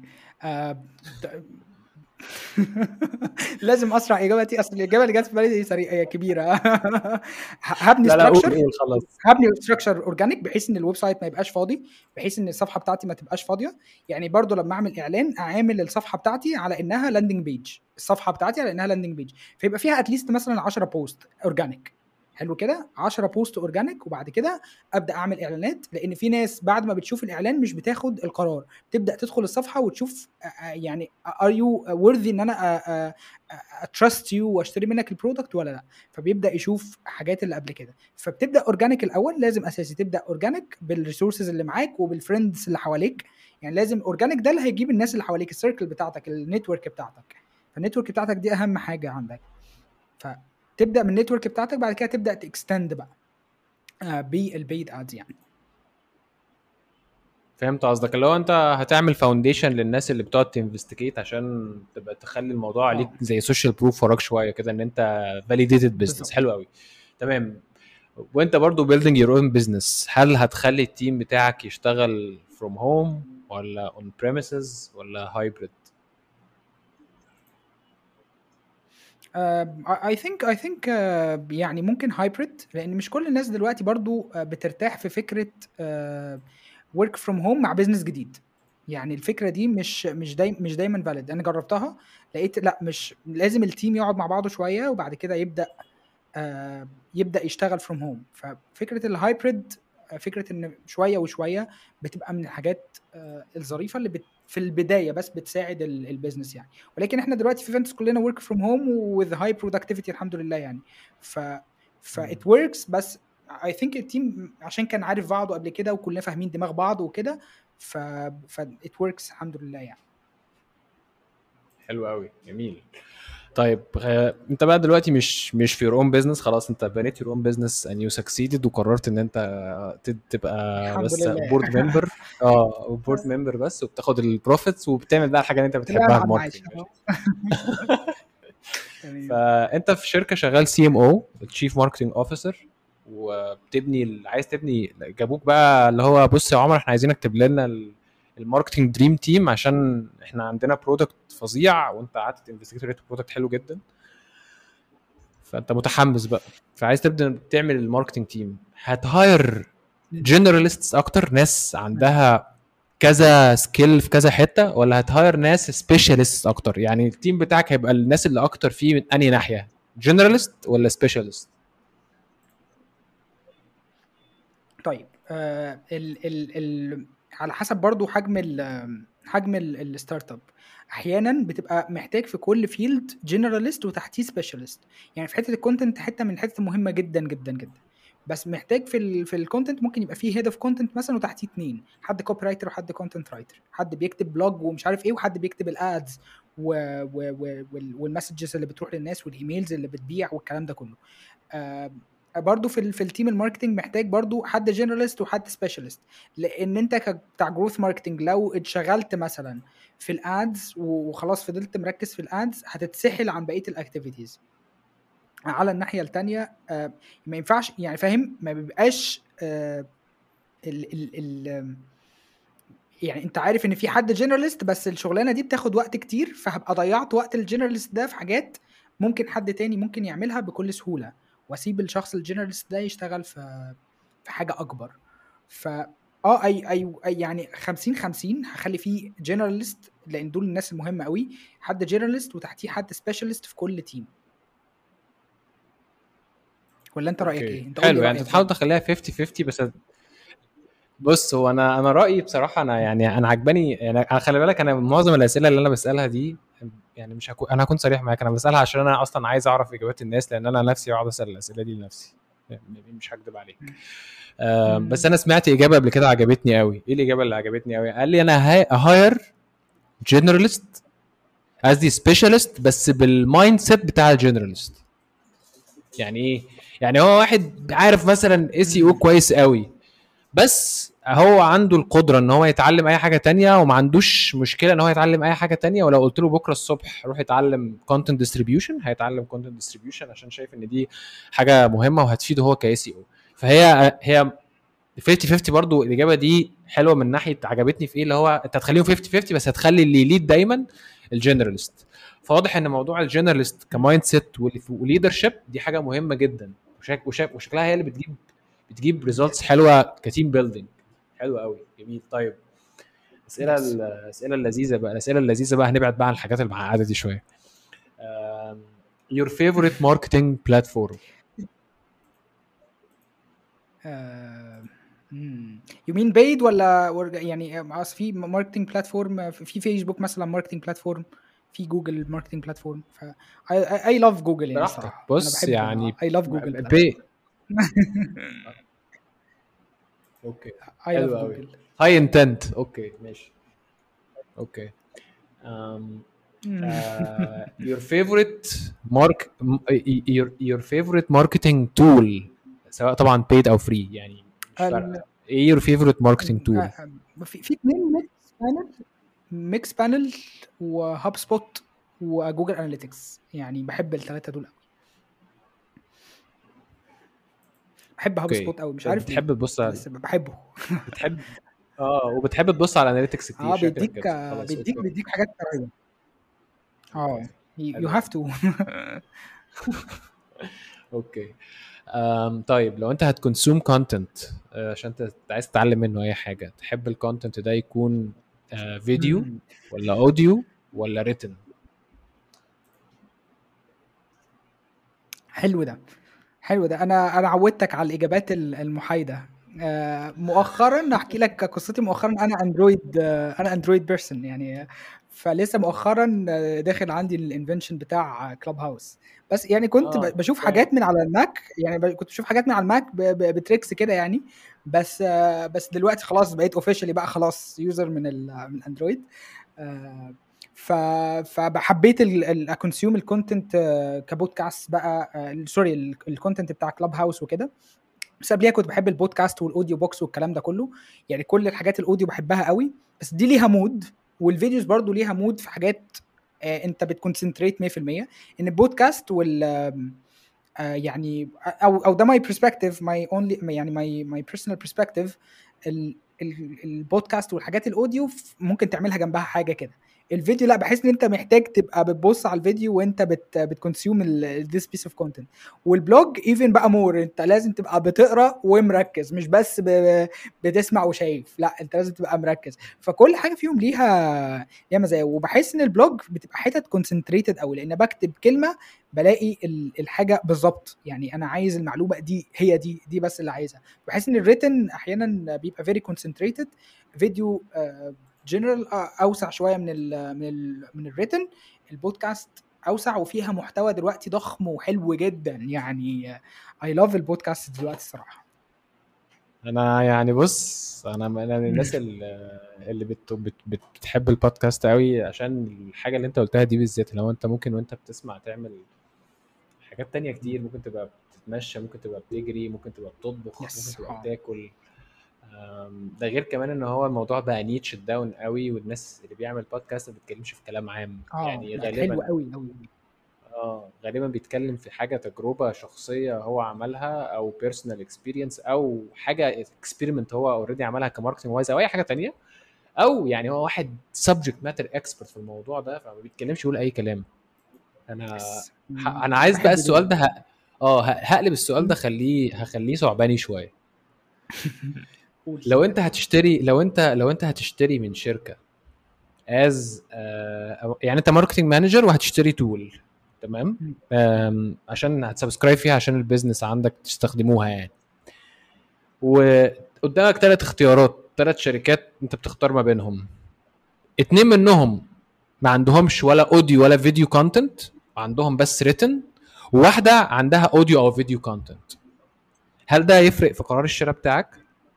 لازم اسرع اجابتي اصل الاجابه اللي جت في بالي دي سريعه كبيره هبني لا لا قول ستراكشر قول خلاص هبني ستراكشر اورجانيك بحيث ان الويب سايت ما يبقاش فاضي بحيث ان الصفحه بتاعتي ما تبقاش فاضيه يعني برضو لما اعمل اعلان اعامل الصفحه بتاعتي على انها لاندنج بيج الصفحه بتاعتي على انها لاندنج بيج فيبقى فيها اتليست مثلا 10 بوست اورجانيك حلو كده 10 بوست اورجانيك وبعد كده ابدا اعمل اعلانات لان في ناس بعد ما بتشوف الاعلان مش بتاخد القرار تبدا تدخل الصفحه وتشوف آه، آه، يعني ار يو worthy ان انا اترست يو واشتري منك البرودكت ولا لا فبيبدا يشوف حاجات اللي قبل كده فبتبدا اورجانيك الاول لازم اساسي تبدا اورجانيك بالريسورسز اللي معاك وبالفريندز اللي حواليك يعني لازم اورجانيك ده اللي هيجيب الناس اللي حواليك السيركل بتاعتك النتورك بتاعتك فالنتورك بتاعتك دي اهم حاجه عندك فتبدا من النتورك بتاعتك بعد كده تبدا تكستند بقى آه بالبيد ادز يعني فهمت قصدك اللي هو انت هتعمل فاونديشن للناس اللي بتقعد تنفستيجيت عشان تبقى تخلي الموضوع عليك اه. زي سوشيال بروف وراك شويه كده ان انت فاليديتد بزنس بالظبط. حلو قوي تمام وانت برضو building your own business هل هتخلي التيم بتاعك يشتغل from home ولا on premises ولا hybrid اي ثينك اي ثينك يعني ممكن هايبريد لان مش كل الناس دلوقتي برضو آه، بترتاح في فكره ورك فروم هوم مع بزنس جديد يعني الفكره دي مش مش دايما مش دايما فاليد انا جربتها لقيت لا مش لازم التيم يقعد مع بعضه شويه وبعد كده يبدا آه، يبدا يشتغل فروم هوم ففكره الهايبريد آه، فكره ان شويه وشويه بتبقى من الحاجات آه، الظريفه اللي بت في البدايه بس بتساعد ال- البيزنس يعني ولكن احنا دلوقتي في فينتس كلنا ورك فروم هوم وذ هاي برودكتيفيتي الحمد لله يعني ف ف مم. it works بس اي ثينك التيم عشان كان عارف بعضه قبل كده وكلنا فاهمين دماغ بعض وكده ف ف it works الحمد لله يعني حلو قوي جميل طيب آه، انت بقى دلوقتي مش مش في your own business خلاص انت بنيت your own business and you succeeded وقررت ان انت ت- تبقى الحمد بس لله. بورد ممبر اه بورد ممبر بس وبتاخد البروفيتس وبتعمل بقى الحاجه اللي انت طلعنا بتحبها على المعاش الماركتنج أهو. تمام. فانت في شركه شغال سي ام او تشيف ماركتنج اوفيسر وبتبني ال- عايز تبني جابوك بقى اللي هو بص يا عمر احنا عايزينك تكتب لنا ال- الماركتنج دريم تيم عشان احنا عندنا برودكت فظيع وانت قعدت تنفستيجيت لقيت برودكت حلو جدا فانت متحمس بقى فعايز تبدا تعمل الماركتنج تيم هتهاير جنراليستس اكتر ناس عندها كذا سكيل في كذا حته ولا هتهاير ناس سبيشالست اكتر يعني التيم بتاعك هيبقى الناس اللي اكتر فيه من انهي ناحيه جنراليست ولا سبيشالست طيب آه ال ال ال على حسب برضو حجم ال حجم ال- الستارت اب احيانا بتبقى محتاج في كل فيلد جنراليست وتحتيه سبيشالست يعني في حته الكونتنت حته من الحتت المهمه جدا جدا جدا بس محتاج في ال في الكونتنت ممكن يبقى فيه هيد اوف كونتنت مثلا وتحتيه اتنين حد كوبي رايتر وحد كونتنت رايتر حد بيكتب بلوج ومش عارف ايه وحد بيكتب الادز والمسجز اللي بتروح للناس والايميلز اللي بتبيع والكلام ده كله آه برضو في ال في التيم الماركتنج محتاج برضو حد جنراليست وحد سبيشالست لان انت ك- بتاع جروث ماركتنج لو اتشغلت مثلا في الادز وخلاص فضلت مركز في الادز هتتسحل عن بقيه الاكتيفيتيز على الناحيه التانية آه، ما ينفعش يعني فاهم ما بيبقاش آه، ال ال ال يعني انت عارف ان في حد جنراليست بس الشغلانه دي بتاخد وقت كتير فهبقى ضيعت وقت الجنراليست ده في حاجات ممكن حد تاني ممكن يعملها بكل سهوله واسيب الشخص الجنراليست ده يشتغل في في حاجه اكبر ف اه اي اي أي يعني 50 50 هخلي فيه جنراليست لان دول الناس المهمه قوي حد جنراليست وتحتيه حد سبيشالست في كل تيم ولا انت رايك اوكي ايه؟ انت قول حلو لي يعني رأيك تحاول برضه. تخليها 50 50 بس بص هو انا انا رايي بصراحه انا يعني انا عجباني يعني انا خلي بالك انا معظم الاسئله اللي انا بسالها دي يعني مش هكون انا هكون صريح معاك انا بسالها عشان انا اصلا عايز اعرف اجابات الناس لان انا نفسي بقعد اسال الاسئله دي لنفسي يعني مش هكدب عليك آم، بس انا سمعت اجابه قبل كده عجبتني قوي ايه الاجابه اللي عجبتني قوي قال لي انا هاير جنراليست قصدي سبيشالست بس بالمايند سيت بتاع الجنراليست يعني ايه يعني هو واحد عارف مثلا اي سي او كويس قوي بس هو عنده القدره ان هو يتعلم اي حاجه تانية وما عندوش مشكله ان هو يتعلم اي حاجه تانية ولو قلت له بكره الصبح روح يتعلم كونتنت ديستريبيوشن هيتعلم كونتنت ديستريبيوشن عشان شايف ان دي حاجه مهمه وهتفيده هو كاي سي او فهي هي 50 50 برضو الاجابه دي حلوه من ناحيه عجبتني في ايه اللي هو انت هتخليهم 50 50 بس هتخلي اللي يليد دايما الجنراليست فواضح ان موضوع الجنراليست كمايند سيت وليدر شيب دي حاجه مهمه جدا وشك وشك وشكلها هي اللي بتجيب بتجيب ريزلتس حلوه كتيم بيلدينج حلو قوي جميل طيب الاسئله Yes. الاسئله اللذيذه بقى الاسئله اللذيذه بقى هنبعد بقى عن الحاجات المعقده دي شويه um, your favorite marketing platform يو مين بيد ولا ور- يعني آه، اصل في ماركتنج بلاتفورم في فيسبوك مثلا ماركتنج بلاتفورم في جوجل ماركتنج بلاتفورم ف اي لاف جوجل يعني براحتك. صراحه بص يعني اي لاف جوجل بي اوكي اي لاف حلو أوي. جوجل هاي انتنت اوكي ماشي اوكي um, uh, your favorite mark your your favorite marketing tool سواء طبعا paid او free يعني مش ال- فارقه ايه your favorite marketing tool في في اثنين ميكس بانل ميكس بانل وهاب سبوت وجوجل اناليتكس يعني بحب الثلاثه دول قوي بحب هاب اوكي سبوت قوي مش عارف ليه، بتحب تبص على بس بحبه بتحب اه وبتحب تبص على اناليتكس كتير اه شكلك بيديك كده. خلاص، بيديك أوكي. بيديك حاجات قريبه اه يو حلو. هاف تو اوكي um, طيب لو انت هتكونسوم كونتنت عشان انت عايز تتعلم منه اي حاجه تحب الكونتنت ده يكون آه، فيديو ولا اوديو ولا ريتن حلو ده حلو ده انا انا عودتك على الاجابات ال- المحايده آه، مؤخرا احكي لك قصتي مؤخرا انا اندرويد آه، انا اندرويد بيرسون يعني آه، فلسه مؤخرا آه، داخل عندي الانفنشن بتاع كلاب هاوس بس يعني كنت آه، ب- بشوف فاهم. حاجات من على الماك يعني ب- كنت بشوف حاجات من على الماك ب- ب- بتريكس كده يعني بس آه، بس دلوقتي خلاص بقيت اوفيشالي بقى خلاص يوزر من ال من الاندرويد آه، ف فحبيت اكونسيوم الكونتنت كبودكاست بقى آه، سوري الكونتنت بتاع كلاب هاوس وكده بس قبليها كنت بحب البودكاست والاوديو بوكس والكلام ده كله يعني كل الحاجات الاوديو بحبها قوي بس دي ليها مود والفيديوز برضو ليها مود في حاجات آه، انت بتكونسنتريت 100% ان البودكاست وال آم، آه، يعني او او ده ماي برسبكتيف ماي اونلي يعني ماي ماي بيرسونال برسبكتيف البودكاست والحاجات الاوديو ف- ممكن تعملها جنبها حاجه كده الفيديو لا بحس ان انت محتاج تبقى بتبص على الفيديو وانت بت بتكونسيوم ذيس بيس اوف كونتنت والبلوج ايفن بقى مور انت لازم تبقى بتقرا ومركز مش بس ب- بتسمع وشايف لا انت لازم تبقى مركز فكل حاجه فيهم ليها ليها مزايا وبحس ان البلوج بتبقى حتت كونسنتريتد قوي لان بكتب كلمه بلاقي ال- الحاجه بالظبط يعني انا عايز المعلومه دي هي دي دي بس اللي عايزها بحس ان الريتن احيانا بيبقى فيري كونسنتريتد فيديو جنرال اوسع شويه من ال من ال من الريتن البودكاست اوسع وفيها محتوى دلوقتي ضخم وحلو جدا يعني اي لاف البودكاست دلوقتي الصراحه انا يعني بص انا انا من الناس اللي اللي بت بت بت بتحب البودكاست قوي عشان الحاجه اللي انت قلتها دي بالذات لو انت ممكن وانت بتسمع تعمل حاجات تانية كتير ممكن تبقى بتتمشى ممكن تبقى بتجري ممكن تبقى بتطبخ Yes. ممكن تبقى آه. بتاكل أم، ده غير كمان ان هو الموضوع بقى نيتش داون قوي والناس اللي بيعمل بودكاست ما بتتكلمش في كلام عام اه يعني لا، حلو غالبا قوي قوي اه غالبا بيتكلم في حاجه تجربه شخصيه هو عملها او بيرسونال اكسبيرينس او حاجه اكسبيرمنت هو اوريدي عملها كماركتنج وايز او اي حاجه تانية او يعني هو واحد سبجكت ماتر اكسبرت في الموضوع ده فما بيتكلمش يقول اي كلام انا بس ه- انا عايز بحب بقى دي السؤال ده جداً. ه... اه ه- هقلب السؤال ده خليه هخليه ثعباني شويه قول. لو انت هتشتري لو انت لو انت هتشتري من شركه از يعني انت ماركتنج مانجر وهتشتري تول تمام مم. آم، عشان هتسبسكرايب فيها عشان البيزنس عندك تستخدموها يعني وقدامك ثلاث اختيارات ثلاث شركات انت بتختار ما بينهم اتنين منهم ما عندهمش ولا اوديو ولا فيديو كونتنت عندهم بس ريتن وواحده عندها اوديو او فيديو كونتنت هل ده يفرق في قرار الشراء بتاعك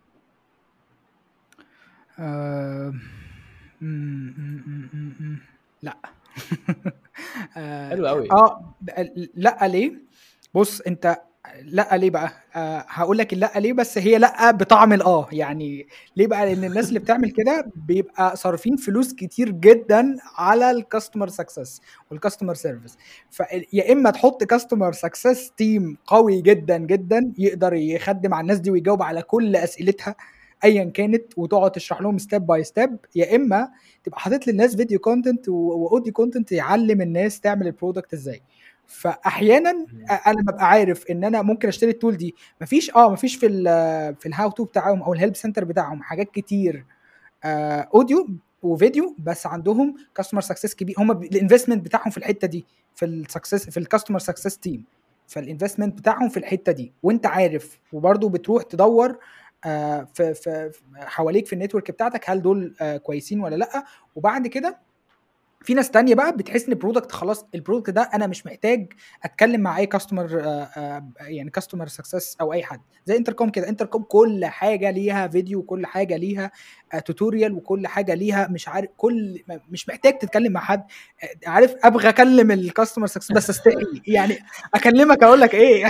آه، م- م- م- م- م. لا آه، حلو قوي اه ب- لا ليه بص انت لا ليه بقى آه هقول لك لا ليه بس هي لا بطعم الاه يعني ليه بقى لان الناس اللي بتعمل كده بيبقى صارفين فلوس كتير جدا على الكاستمر سكسس والكاستمر سيرفيس فيا اما تحط كاستمر سكسس تيم قوي جدا جدا يقدر يخدم على الناس دي ويجاوب على كل اسئلتها ايا كانت وتقعد تشرح لهم ستيب باي ستيب يا اما تبقى حاطط للناس فيديو كونتنت واوديو كونتنت يعلم الناس تعمل البرودكت ازاي فاحيانا انا ببقى عارف ان انا ممكن اشتري التول دي مفيش اه مفيش في ال في الهاو تو بتاعهم او الهيلب سنتر بتاعهم حاجات كتير آه اوديو وفيديو بس عندهم كاستمر سكسس كبير هم الانفستمنت بتاعهم في الحته دي في السكسس في الكاستمر سكسس تيم فالانفستمنت بتاعهم في الحته دي وانت عارف وبرده بتروح تدور آه في, في في حواليك في النتورك بتاعتك هل دول آه كويسين ولا لا وبعد كده في ناس تانية بقى بتحس ان البرودكت خلاص البرودكت ده انا مش محتاج اتكلم مع اي كاستمر يعني كاستمر سكسس او اي حد زي انتركوم كده انتركوم كل حاجه ليها فيديو وكل حاجه ليها توتوريال وكل حاجه ليها مش عارف كل مش محتاج تتكلم مع حد آه، عارف ابغى اكلم الكاستمر سكسس بس استحي يعني اكلمك اقول لك ايه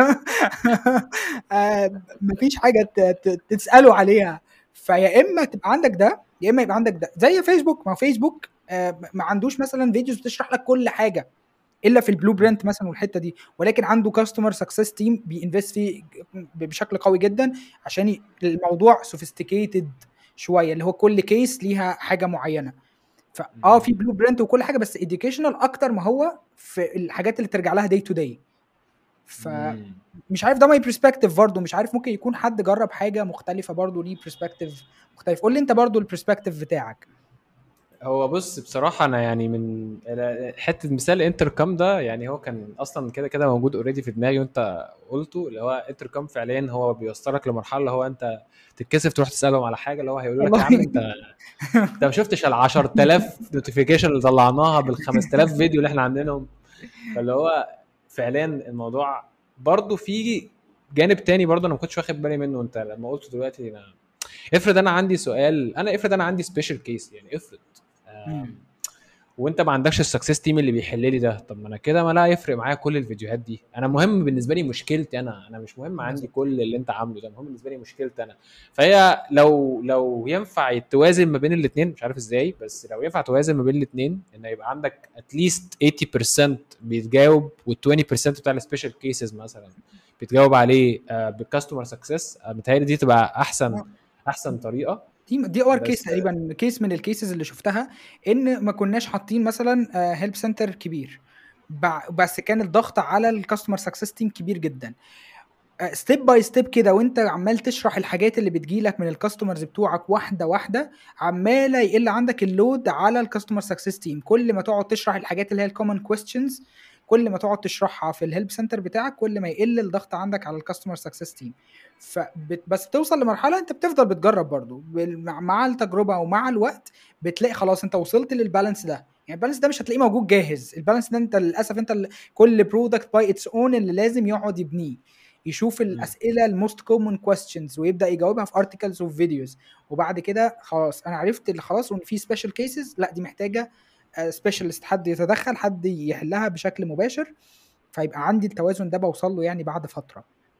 آه، مفيش حاجه ت- ت- تساله عليها فيا اما تبقى عندك ده يا اما يبقى عندك ده زي فيسبوك ما فيسبوك آه، ما عندوش مثلا فيديوز بتشرح لك كل حاجه الا في البلو برنت مثلا والحته دي ولكن عنده كاستمر سكسس تيم بينفست فيه بشكل قوي جدا عشان ي- الموضوع سوفيستيكيتد شويه اللي هو كل كيس ليها حاجه معينه فاه في بلو برنت وكل حاجه بس اديوكيشنال اكتر ما هو في الحاجات اللي ترجع لها داي تو داي فمش عارف ده ماي برسبكتيف برضه مش عارف ممكن يكون حد جرب حاجه مختلفه برضه ليه برسبكتيف مختلف قول لي انت برضه البرسبكتيف بتاعك هو بص بصراحة أنا يعني من حتة مثال انتركام ده يعني هو كان أصلا كده كده موجود اوريدي في دماغي وأنت قلته اللي هو انتركام فعليا هو بيوصلك لمرحلة اللي هو أنت تتكسف تروح تسألهم على حاجة اللي هو هيقولوا لك يا عم والله. أنت أنت ما شفتش ال 10000 نوتيفيكيشن اللي طلعناها بال 5000 فيديو اللي إحنا عاملينهم فاللي هو فعليا الموضوع برضه في جانب تاني برضه أنا ما كنتش واخد بالي منه أنت لما قلته دلوقتي أنا افرض أنا عندي سؤال أنا افرض أنا عندي سبيشال كيس يعني افرض آم، مم. وانت ما عندكش السكسس تيم اللي بيحل لي ده طب ما انا كده ما لا يفرق معايا كل الفيديوهات دي انا مهم بالنسبه لي مشكلتي انا انا مش مهم عندي كل اللي انت عامله ده مهم بالنسبه لي مشكلتي انا فهي لو لو ينفع توازن ما بين الاثنين مش عارف ازاي بس لو ينفع توازن ما بين الاثنين ان يبقى عندك اتليست 80% بيتجاوب وال20% بتاع السبيشال كيسز مثلا بتجاوب عليه آه، بالكاستمر سكسس متهيألي دي تبقى احسن احسن طريقه دي دي اور بس- كيس تقريبا كيس من الكيسز اللي شفتها ان ما كناش حاطين مثلا هيلب سنتر كبير بع- بس كان الضغط على الكاستمر سكسس تيم كبير جدا ستيب باي ستيب كده وانت عمال تشرح الحاجات اللي بتجيلك من الكاستمرز بتوعك واحده واحده عماله يقل عندك اللود على الكاستمر سكسس تيم كل ما تقعد تشرح الحاجات اللي هي الكومن كويستشنز كل ما تقعد تشرحها في الهيلب سنتر بتاعك كل ما يقل الضغط عندك على الكاستمر سكسس تيم فبت بس بتوصل لمرحله انت بتفضل بتجرب برضو بال- مع- مع التجربه ومع الوقت بتلاقي خلاص انت وصلت للبالانس ده يعني البالانس ده مش هتلاقيه موجود جاهز البالانس ده انت للاسف انت ال- كل برودكت باي اتس اون اللي لازم يقعد يبنيه يشوف الاسئله الموست كومن كويستشنز ويبدا يجاوبها في ارتكلز وفي فيديوز وبعد كده خلاص انا عرفت اللي خلاص وان في سبيشال كيسز لا دي محتاجه سبيشالست حد يتدخل حد يحلها بشكل مباشر فيبقى عندي التوازن ده بوصل له يعني بعد فتره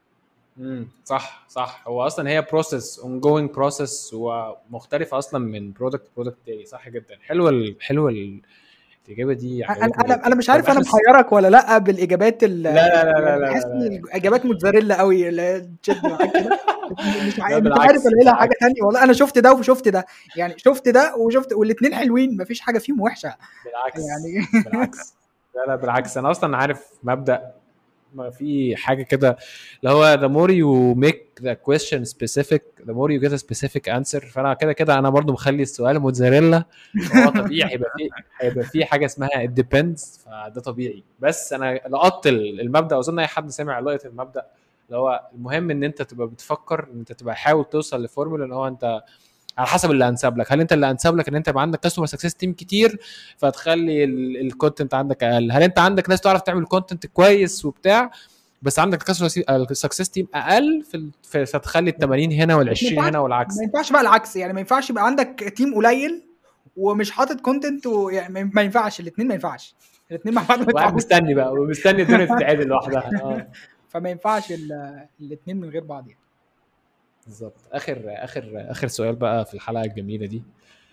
امم صح صح هو اصلا هي بروسيس اون جوينج بروسيس ومختلفه اصلا من برودكت برودكت تاني صح جدا حلوه ال... حلوه ال... الاجابه دي انا عجبتني انا جداً. انا مش عارف طب انا آخر س- محيرك ولا لا بالاجابات ال لا لا لا لا لا بحس لا ان لا. الاجابات موتزاريلا قوي اللي تشد معاك كده مش لا عارف مش بالعكس، عارف الاقي لها حاجه بالعكس. ثانيه والله انا شفت ده وشفت ده يعني شفت ده وشفت والاثنين حلوين مفيش حاجه فيهم وحشه بالعكس يعني بالعكس لا لا بالعكس انا اصلا عارف مبدا ما في حاجه كده اللي هو the more you make the question specific the more you get a specific answer فانا كده كده انا برضو مخلي السؤال موتزاريلا هو طبيعي هيبقى في هيبقى في حاجه اسمها it depends فده طبيعي بس انا لقطت المبدا واظن اي حد سامع لقط المبدا اللي هو المهم ان انت تبقى بتفكر ان انت تبقى حاول توصل لفورمولا ان هو انت على حسب اللي انسب لك هل انت اللي انسب لك ان انت يبقى عندك كاستمر سكسس تيم كتير فتخلي الكونتنت عندك اقل هل انت عندك ناس تعرف تعمل كونتنت كويس وبتاع بس عندك كاستمر سكسس تيم اقل في فتخلي ال 80 هنا وال 20 هنا والعكس ما ينفعش بقى العكس يعني ما ينفعش يبقى عندك تيم قليل ومش حاطط كونتنت ويعني ما ينفعش الاثنين ما ينفعش الاثنين مع بعض واحد مستني بقى ومستني الدنيا تتعدل لوحدها اه فما ينفعش الاثنين من غير بعض يعني بالظبط اخر اخر اخر سؤال بقى في الحلقه الجميله دي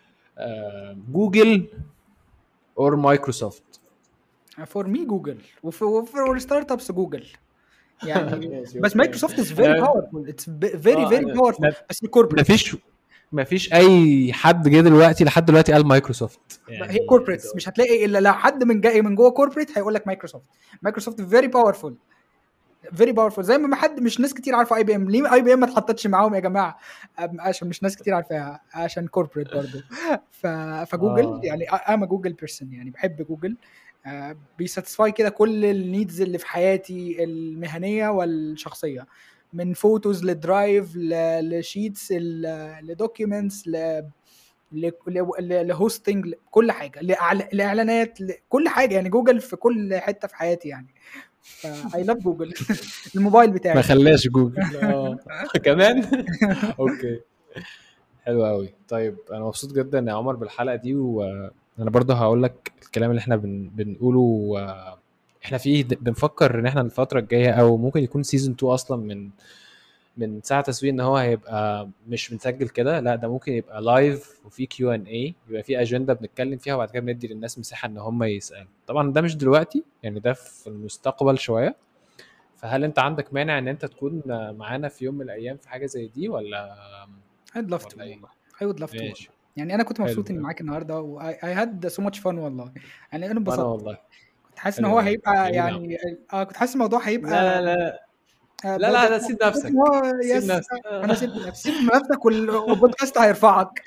جوجل اور مايكروسوفت فور مي جوجل وفور ستارت ابس جوجل يعني بس مايكروسوفت از فيري باورفول اتس فيري فيري باورفول بس الكوربريت مفيش مفيش اي حد جه دلوقتي لحد دلوقتي قال مايكروسوفت يعني هي كوربريتس مش هتلاقي الا لو حد من جاي من جوه كوربريت هيقول لك مايكروسوفت مايكروسوفت فيري باورفول فيري باورفول زي ما حد مش ناس كتير عارفه اي بي ام ليه اي بي ام ما اتحطتش معاهم يا جماعه عشان مش ناس كتير عارفاها عشان كوربريت برضه ف... فجوجل آه. يعني انا جوجل بيرسون يعني بحب جوجل آه بيساتسفاي كده كل النيدز اللي في حياتي المهنيه والشخصيه من فوتوز لدرايف لشيتس لدوكيومنتس ل لهوستنج كل حاجه لاعلانات كل حاجه يعني جوجل في كل حته في حياتي يعني اي لاف جوجل الموبايل بتاعي ما خلاش جوجل اه كمان اوكي حلو قوي طيب انا مبسوط جدا يا عمر بالحلقه دي وانا برضه هقول لك الكلام اللي احنا بن... بنقوله احنا فيه بنفكر ان احنا الفتره الجايه او ممكن يكون سيزون 2 اصلا من من ساعه تسويق ان هو هيبقى مش بنسجل كده لا ده ممكن يبقى لايف وفي كيو ان اي يبقى في اجنده بنتكلم فيها وبعد كده بندي للناس مساحه ان هم يسالوا طبعا ده مش دلوقتي يعني ده في المستقبل شويه فهل انت عندك مانع ان انت تكون معانا في يوم من الايام في حاجه زي دي ولا I'd love to والله I would love to يعني انا كنت مبسوط اني معاك النهارده و I had so much fun والله يعني انا انبسطت والله كنت حاسس ان هو هيبقى يعني اه كنت حاسس الموضوع هيبقى لا لا لا لا لا لا سيب نفسك سيب نفسك انا سيب نفسي سيب نفسك والبودكاست هيرفعك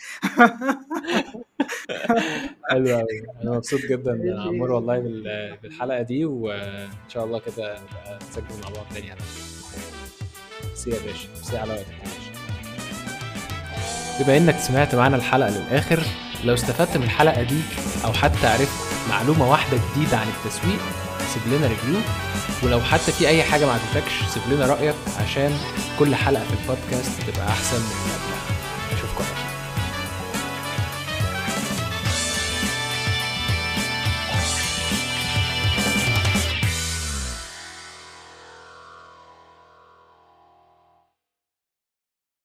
حلو قوي انا مبسوط جدا يا عمر والله بالحلقه دي وان شاء الله كده نبقى نسجل مع بعض تاني على سي يا باشا سي على وقتك يا باشا بما انك سمعت معانا الحلقه للاخر لو استفدت من الحلقه دي او حتى عرفت معلومه واحده جديده عن التسويق سيب لنا ريفيو ولو حتى في اي حاجه ما عجبتكش سيب لنا رايك عشان كل حلقه في البودكاست تبقى احسن من اللي قبلها